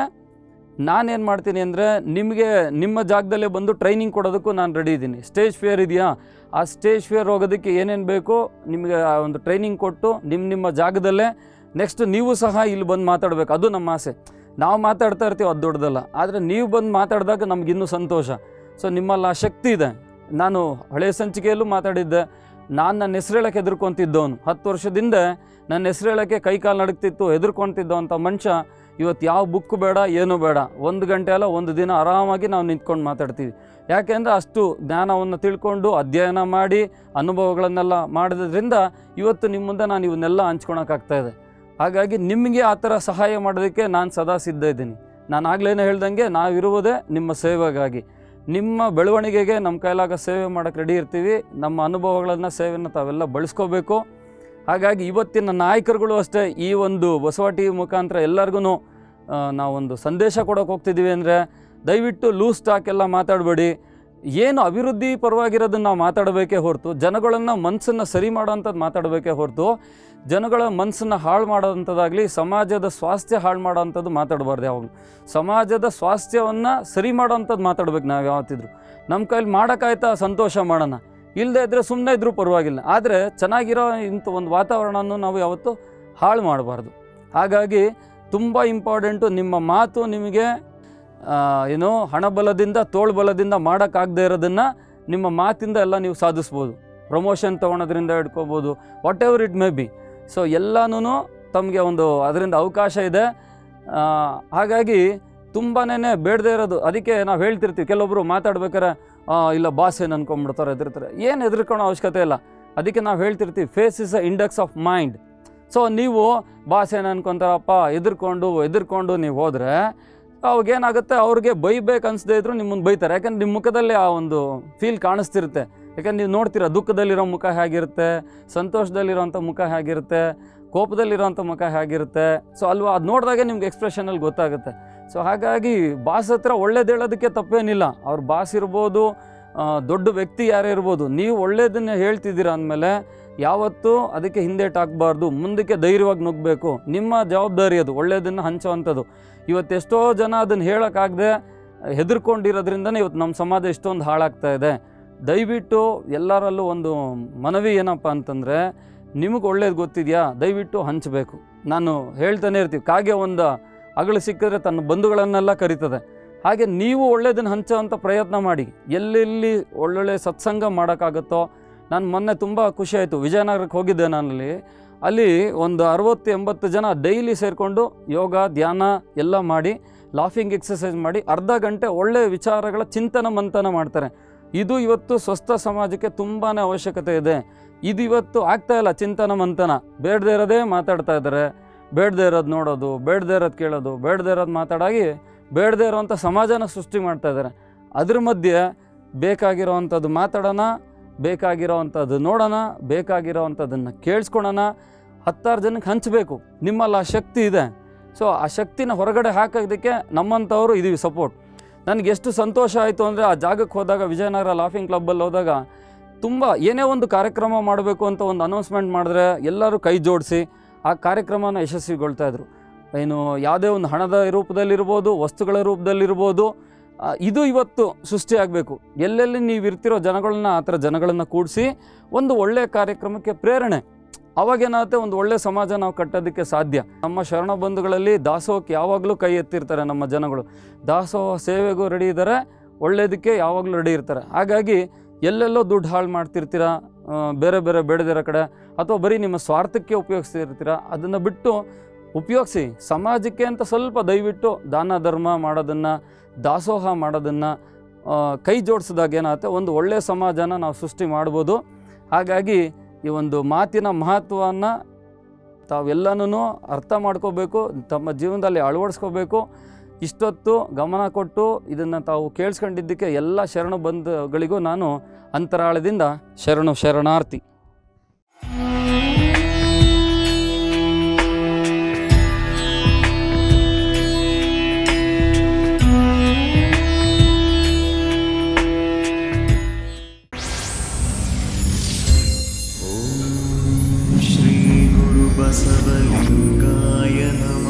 ನಾನೇನು ಮಾಡ್ತೀನಿ ಅಂದರೆ ನಿಮಗೆ ನಿಮ್ಮ ಜಾಗದಲ್ಲೇ ಬಂದು ಟ್ರೈನಿಂಗ್ ಕೊಡೋದಕ್ಕೂ ನಾನು ರೆಡಿ ಇದ್ದೀನಿ ಸ್ಟೇಜ್ ಫಿಯರ್ ಇದೆಯಾ ಆ ಸ್ಟೇಜ್ ಫಿಯರ್ ಹೋಗೋದಕ್ಕೆ ಏನೇನು ಬೇಕೋ ನಿಮಗೆ ಆ ಒಂದು ಟ್ರೈನಿಂಗ್ ಕೊಟ್ಟು ನಿಮ್ಮ ನಿಮ್ಮ ಜಾಗದಲ್ಲೇ ನೆಕ್ಸ್ಟ್ ನೀವು ಸಹ ಇಲ್ಲಿ ಬಂದು ಮಾತಾಡಬೇಕು ಅದು ನಮ್ಮ ಆಸೆ ನಾವು ಮಾತಾಡ್ತಾ ಇರ್ತೀವಿ ಅದು ದೊಡ್ಡದಲ್ಲ ಆದರೆ ನೀವು ಬಂದು ಮಾತಾಡಿದಾಗ ನಮಗಿನ್ನೂ ಸಂತೋಷ ಸೊ ನಿಮ್ಮಲ್ಲಿ ಆ ಶಕ್ತಿ ಇದೆ ನಾನು ಹಳೆಯ ಸಂಚಿಕೆಯಲ್ಲೂ ಮಾತಾಡಿದ್ದೆ ನಾನು ನನ್ನ ಹೆಸರು ಹೇಳಕ್ಕೆ ಹೆದರ್ಕೊಂತಿದ್ದವನು ಹತ್ತು ವರ್ಷದಿಂದ ನನ್ನ ಹೆಸರು ಹೇಳೋಕ್ಕೆ ಕೈ ಕಾಲು ನಡುಗ್ತಿತ್ತು ಹೆದರ್ಕೊಂತಿದ್ದವಂಥ ಮನುಷ್ಯ ಇವತ್ತು ಯಾವ ಬುಕ್ ಬೇಡ ಏನೂ ಬೇಡ ಒಂದು ಗಂಟೆ ಅಲ್ಲ ಒಂದು ದಿನ ಆರಾಮಾಗಿ ನಾವು ನಿಂತ್ಕೊಂಡು ಮಾತಾಡ್ತೀವಿ ಯಾಕೆಂದರೆ ಅಷ್ಟು ಜ್ಞಾನವನ್ನು ತಿಳ್ಕೊಂಡು ಅಧ್ಯಯನ ಮಾಡಿ ಅನುಭವಗಳನ್ನೆಲ್ಲ ಮಾಡೋದ್ರಿಂದ ಇವತ್ತು ನಿಮ್ಮ ಮುಂದೆ ನಾನು ಇವನ್ನೆಲ್ಲ ಹಂಚ್ಕೊಳಕ್ಕಾಗ್ತಾ ಇದೆ ಹಾಗಾಗಿ ನಿಮಗೆ ಆ ಥರ ಸಹಾಯ ಮಾಡೋದಕ್ಕೆ ನಾನು ಸದಾ ಸಿದ್ಧ ಇದ್ದೀನಿ ನಾನು ಆಗ್ಲೇನೆ ಹೇಳ್ದಂಗೆ ನಾವಿರುವುದೇ ನಿಮ್ಮ ಸೇವೆಗಾಗಿ ನಿಮ್ಮ ಬೆಳವಣಿಗೆಗೆ ನಮ್ಮ ಕೈಲಾಗ ಸೇವೆ ಮಾಡೋಕ್ಕೆ ರೆಡಿ ಇರ್ತೀವಿ ನಮ್ಮ ಅನುಭವಗಳನ್ನು ಸೇವೆಯನ್ನು ತಾವೆಲ್ಲ ಬಳಸ್ಕೋಬೇಕು ಹಾಗಾಗಿ ಇವತ್ತಿನ ನಾಯಕರುಗಳು ಅಷ್ಟೇ ಈ ಒಂದು ಬಸವ ಟಿ ವಿ ಮುಖಾಂತರ ಎಲ್ಲರಿಗೂ ನಾವೊಂದು ಸಂದೇಶ ಕೊಡೋಕೆ ಹೋಗ್ತಿದ್ದೀವಿ ಅಂದರೆ ದಯವಿಟ್ಟು ಲೂಸ್ ಸ್ಟಾಕ್ ಎಲ್ಲ ಮಾತಾಡಬೇಡಿ ಏನು ಅಭಿವೃದ್ಧಿ ಪರವಾಗಿರೋದನ್ನು ನಾವು ಮಾತಾಡಬೇಕೇ ಹೊರತು ಜನಗಳನ್ನು ಮನಸ್ಸನ್ನು ಸರಿ ಮಾಡೋವಂಥದ್ದು ಮಾತಾಡಬೇಕೇ ಹೊರತು ಜನಗಳ ಮನಸ್ಸನ್ನು ಹಾಳು ಮಾಡೋವಂಥದ್ದಾಗಲಿ ಸಮಾಜದ ಸ್ವಾಸ್ಥ್ಯ ಹಾಳು ಮಾಡೋವಂಥದ್ದು ಮಾತಾಡಬಾರ್ದು ಯಾವಾಗಲೂ ಸಮಾಜದ ಸ್ವಾಸ್ಥ್ಯವನ್ನು ಸರಿ ಮಾಡೋವಂಥದ್ದು ಮಾತಾಡ್ಬೇಕು ನಾವು ಯಾವತ್ತಿದ್ರು ನಮ್ಮ ಕೈಲಿ ಮಾಡೋಕ್ಕಾಯ್ತಾ ಸಂತೋಷ ಮಾಡೋಣ ಇಲ್ಲದೆ ಇದ್ದರೆ ಸುಮ್ಮನೆ ಇದ್ರೂ ಪರವಾಗಿಲ್ಲ ಆದರೆ ಚೆನ್ನಾಗಿರೋ ಇಂಥ ಒಂದು ವಾತಾವರಣವನ್ನು ನಾವು ಯಾವತ್ತೂ ಹಾಳು ಮಾಡಬಾರ್ದು ಹಾಗಾಗಿ ತುಂಬ ಇಂಪಾರ್ಟೆಂಟು ನಿಮ್ಮ ಮಾತು ನಿಮಗೆ ಆ, ಏನು ಹಣಬಲದಿಂದ ತೋಳ್ಬಲದಿಂದ ಮಾಡೋಕ್ಕಾಗದೇ ಇರೋದನ್ನು ನಿಮ್ಮ ಮಾತಿಂದ ಎಲ್ಲ ನೀವು ಸಾಧಿಸ್ಬೋದು ಪ್ರಮೋಷನ್ ತೊಗೊಳೋದ್ರಿಂದ ಹಿಡ್ಕೋಬೋದು whatever it may be so ಎಲ್ಲನೂ ತಮಗೆ ಒಂದು ಅದರಿಂದ ಅವಕಾಶ ಇದೆ ಆ, ಹಾಗಾಗಿ ತುಂಬಾನೇ ಬೇಡದೇ ಇರೋದು ಅದಕ್ಕೆ ನಾವು ಹೇಳ್ತಿರ್ತೀವಿ ಕೆಲವೊಬ್ಬರು ಮಾತಾಡ್ಬೇಕಾರೆ ಆ, ಇಲ್ಲ ಬಾಸ್ ಏನು ಅನ್ಕೊಂಡ್ಬಿಡ್ತಾರೆ ಹೆದರ್ತಾರೆ ಏನು ಹೆದರ್ಕೊಳ್ಳೋ ಅವಶ್ಯಕತೆ ಇಲ್ಲ ಅದಕ್ಕೆ ನಾವು ಹೇಳ್ತಿರ್ತೀವಿ face is a index of mind so ನೀವು ಬಾಸ್ ಏನು ಅನ್ಕೊಂತಾರಪ್ಪ ಎದುರ್ಕೊಂಡು ಎದುರ್ಕೊಂಡು ನೀವು ಹೋದರೆ ಅವಾಗೇನಾಗುತ್ತೆ ಅವ್ರಿಗೆ ಬೈಬೇಕು ಅನಿಸದೇ ಇದ್ರು ನಿಮ್ಮನ್ನು ಬೈತಾರೆ ಯಾಕಂದ್ರೆ ನಿಮ್ಮ ಮುಖದಲ್ಲಿ ಆ ಒಂದು ಫೀಲ್ ಕಾಣಿಸ್ತಿರುತ್ತೆ ಯಾಕಂದ್ರೆ ನೀವು ನೋಡ್ತೀರಾ ದುಃಖದಲ್ಲಿರೋ ಮುಖ ಹೇಗಿರುತ್ತೆ ಸಂತೋಷದಲ್ಲಿರೋಂಥ ಮುಖ ಹೇಗಿರುತ್ತೆ ಕೋಪದಲ್ಲಿರೋಂಥ ಮುಖ ಹೇಗಿರುತ್ತೆ ಸೊ ಅಲ್ವಾ ಅದು ನೋಡಿದಾಗೆ ನಿಮ್ಗೆ ಎಕ್ಸ್ಪ್ರೆಷನಲ್ಲಿ ಗೊತ್ತಾಗುತ್ತೆ ಸೊ ಹಾಗಾಗಿ ಬಾಸ್ ಹತ್ರ ಒಳ್ಳೇದು ಹೇಳೋದಕ್ಕೆ ತಪ್ಪೇನಿಲ್ಲ ಅವ್ರ ಬಾಸ್ ಇರ್ಬೋದು ಆ, ದೊಡ್ಡ ವ್ಯಕ್ತಿ ಯಾರೇ ಇರ್ಬೋದು ನೀವು ಒಳ್ಳೇದನ್ನ ಹೇಳ್ತಿದ್ದೀರ ಅಂದಮೇಲೆ ಯಾವತ್ತೂ ಅದಕ್ಕೆ ಹಿಂದೇಟಾಗಬಾರ್ದು ಮುಂದಕ್ಕೆ ಧೈರ್ಯವಾಗಿ ನುಗ್ಗಬೇಕು ನಿಮ್ಮ ಜವಾಬ್ದಾರಿ ಅದು ಒಳ್ಳೇದನ್ನು ಹಂಚುವಂಥದ್ದು ಇವತ್ತೆಷ್ಟೋ ಜನ ಅದನ್ನು ಹೇಳೋಕ್ಕಾಗದೆ ಹೆದರ್ಕೊಂಡಿರೋದ್ರಿಂದನೇ ಇವತ್ತು ನಮ್ಮ ಸಮಾಜ ಇಷ್ಟೊಂದು ಹಾಳಾಗ್ತಾ ಇದೆ ದಯವಿಟ್ಟು ಎಲ್ಲರಲ್ಲೂ ಒಂದು ಮನವಿ ಏನಪ್ಪ ಅಂತಂದರೆ ನಿಮಗೆ ಒಳ್ಳೇದು ಗೊತ್ತಿದೆಯಾ ದಯವಿಟ್ಟು ಹಂಚಬೇಕು ನಾನು ಹೇಳ್ತಾನೆ ಇರ್ತೀವಿ ಕಾಗೆ ಒಂದು ಅಗಳು ಸಿಕ್ಕಿದ್ರೆ ತನ್ನ ಬಂಧುಗಳನ್ನೆಲ್ಲ ಕರೀತದೆ ಹಾಗೆ ನೀವು ಒಳ್ಳೇದನ್ನು ಹಂಚೋವಂಥ ಪ್ರಯತ್ನ ಮಾಡಿ ಎಲ್ಲೆಲ್ಲಿ ಒಳ್ಳೊಳ್ಳೆ ಸತ್ಸಂಗ ಮಾಡೋಕ್ಕಾಗುತ್ತೋ ನಾನು ಮೊನ್ನೆ ತುಂಬ ಖುಷಿ ಆಯಿತು ವಿಜಯನಗರಕ್ಕೆ ಹೋಗಿದ್ದೆ ನಾನಲ್ಲಿ ಅಲ್ಲಿ ಒಂದು ಅರವತ್ತು ಎಂಬತ್ತು ಜನ ಡೈಲಿ ಸೇರಿಕೊಂಡು ಯೋಗ ಧ್ಯಾನ ಎಲ್ಲ ಮಾಡಿ ಲಾಫಿಂಗ್ ಎಕ್ಸಸೈಸ್ ಮಾಡಿ ಅರ್ಧ ಗಂಟೆ ಒಳ್ಳೆ ವಿಚಾರಗಳ ಚಿಂತನ ಮಂಥನ ಮಾಡ್ತಾರೆ ಇದು ಇವತ್ತು ಸ್ವಸ್ಥ ಸಮಾಜಕ್ಕೆ ತುಂಬಾ ಅವಶ್ಯಕತೆ ಇದೆ ಇದು ಇವತ್ತು ಆಗ್ತಾ ಇಲ್ಲ ಚಿಂತನ ಮಂಥನ ಬೇಡದೇ ಇರೋದೇ ಮಾತಾಡ್ತಾ ಇದ್ದಾರೆ ಬೇಡದೇ ಇರೋದು ನೋಡೋದು ಬೇಡದೇ ಇರೋದು ಕೇಳೋದು ಬೇಡದೇ ಇರೋದು ಮಾತಾಡಾಗಿ ಬೇಡದೇ ಇರೋವಂಥ ಸಮಾಜನ ಸೃಷ್ಟಿ ಮಾಡ್ತಾ ಇದ್ದಾರೆ ಅದ್ರ ಮಧ್ಯೆ ಬೇಕಾಗಿರೋವಂಥದ್ದು ಮಾತಾಡೋಣ ಬೇಕಾಗಿರೋವಂಥದ್ದು ನೋಡೋಣ ಬೇಕಾಗಿರೋವಂಥದ್ದನ್ನು ಕೇಳಿಸ್ಕೊಳೋಣ ಹತ್ತಾರು ಜನಕ್ಕೆ ಹಂಚಬೇಕು ನಿಮ್ಮಲ್ಲಿ ಆ ಶಕ್ತಿ ಇದೆ ಸೊ ಆ ಶಕ್ತಿನ ಹೊರಗಡೆ ಹಾಕೋದಕ್ಕೆ ನಮ್ಮಂಥವ್ರು ಇದೀವಿ ಸಪೋರ್ಟ್ ನನಗೆ ಎಷ್ಟು ಸಂತೋಷ ಆಯಿತು ಅಂದರೆ ಆ ಜಾಗಕ್ಕೆ ಹೋದಾಗ ವಿಜಯನಗರ ಲಾಫಿಂಗ್ ಕ್ಲಬ್ಬಲ್ಲಿ ಹೋದಾಗ ತುಂಬ ಏನೇ ಒಂದು ಕಾರ್ಯಕ್ರಮ ಮಾಡಬೇಕು ಅಂತ ಒಂದು ಅನೌನ್ಸ್ಮೆಂಟ್ ಮಾಡಿದ್ರೆ ಎಲ್ಲರೂ ಕೈ ಜೋಡಿಸಿ ಆ ಕಾರ್ಯಕ್ರಮನ ಯಶಸ್ವಿಗೊಳ್ತಾ ಇದ್ರು ಏನು ಯಾವುದೇ ಒಂದು ಹಣದ ರೂಪದಲ್ಲಿರ್ಬೋದು ವಸ್ತುಗಳ ರೂಪದಲ್ಲಿರ್ಬೋದು ಆ, ಇದು ಇವತ್ತು ಸೃಷ್ಟಿಯಾಗಬೇಕು ಎಲ್ಲೆಲ್ಲಿ ನೀವು ಇರ್ತಿರೋ ಜನಗಳನ್ನ ಆ ಥರ ಜನಗಳನ್ನು ಕೂಡಿಸಿ ಒಂದು ಒಳ್ಳೆಯ ಕಾರ್ಯಕ್ರಮಕ್ಕೆ ಪ್ರೇರಣೆ ಅವಾಗೇನಾಗುತ್ತೆ ಒಂದು ಒಳ್ಳೆಯ ಸಮಾಜ ನಾವು ಕಟ್ಟೋದಕ್ಕೆ ಸಾಧ್ಯ ನಮ್ಮ ಶರಣ ಬಂಧುಗಳಲ್ಲಿ ದಾಸೋಹಕ್ಕೆ ಯಾವಾಗಲೂ ಕೈ ಎತ್ತಿರ್ತಾರೆ ನಮ್ಮ ಜನಗಳು ದಾಸೋಹ ಸೇವೆಗೂ ರೆಡಿ ಇದ್ದಾರೆ ಒಳ್ಳೆಯದಕ್ಕೆ ಯಾವಾಗಲೂ ರೆಡಿ ಇರ್ತಾರೆ ಹಾಗಾಗಿ ಎಲ್ಲೆಲ್ಲೋ ದುಡ್ಡು ಹಾಳು ಮಾಡ್ತಿರ್ತೀರ ಆ, ಬೇರೆ ಬೇರೆ ಬೇಡದಿರೋ ಕಡೆ ಅಥವಾ ಬರೀ ನಿಮ್ಮ ಸ್ವಾರ್ಥಕ್ಕೆ ಉಪಯೋಗಿಸ್ತಿರ್ತೀರ ಅದನ್ನು ಬಿಟ್ಟು ಉಪಯೋಗಿಸಿ ಸಮಾಜಕ್ಕೆ ಅಂತ ಸ್ವಲ್ಪ ದಯವಿಟ್ಟು ದಾನ ಧರ್ಮ ಮಾಡೋದನ್ನು ದಾಸೋಹ ಮಾಡೋದನ್ನು ಕೈ ಜೋಡಿಸಿದಾಗ ಏನಾಗುತ್ತೆ ಒಂದು ಒಳ್ಳೆಯ ಸಮಾಜನ ನಾವು ಸೃಷ್ಟಿ ಮಾಡ್ಬೋದು ಹಾಗಾಗಿ ಈ ಒಂದು ಮಾತಿನ ಮಹತ್ವವನ್ನು ತಾವೆಲ್ಲನೂ ಅರ್ಥ ಮಾಡ್ಕೋಬೇಕು ತಮ್ಮ ಜೀವನದಲ್ಲಿ ಅಳವಡಿಸ್ಕೋಬೇಕು ಇಷ್ಟೊತ್ತು ಗಮನ ಕೊಟ್ಟು ಇದನ್ನು ತಾವು ಕೇಳಿಸ್ಕೊಂಡಿದ್ದಕ್ಕೆ ಎಲ್ಲ ಶರಣ ಬಂಧುಗಳಿಗೂ ನಾನು ಅಂತರಾಳದಿಂದ ಶರಣು ಶರಣಾರ್ಥಿ श्रीगुरुबसवलिङ्गाय नमः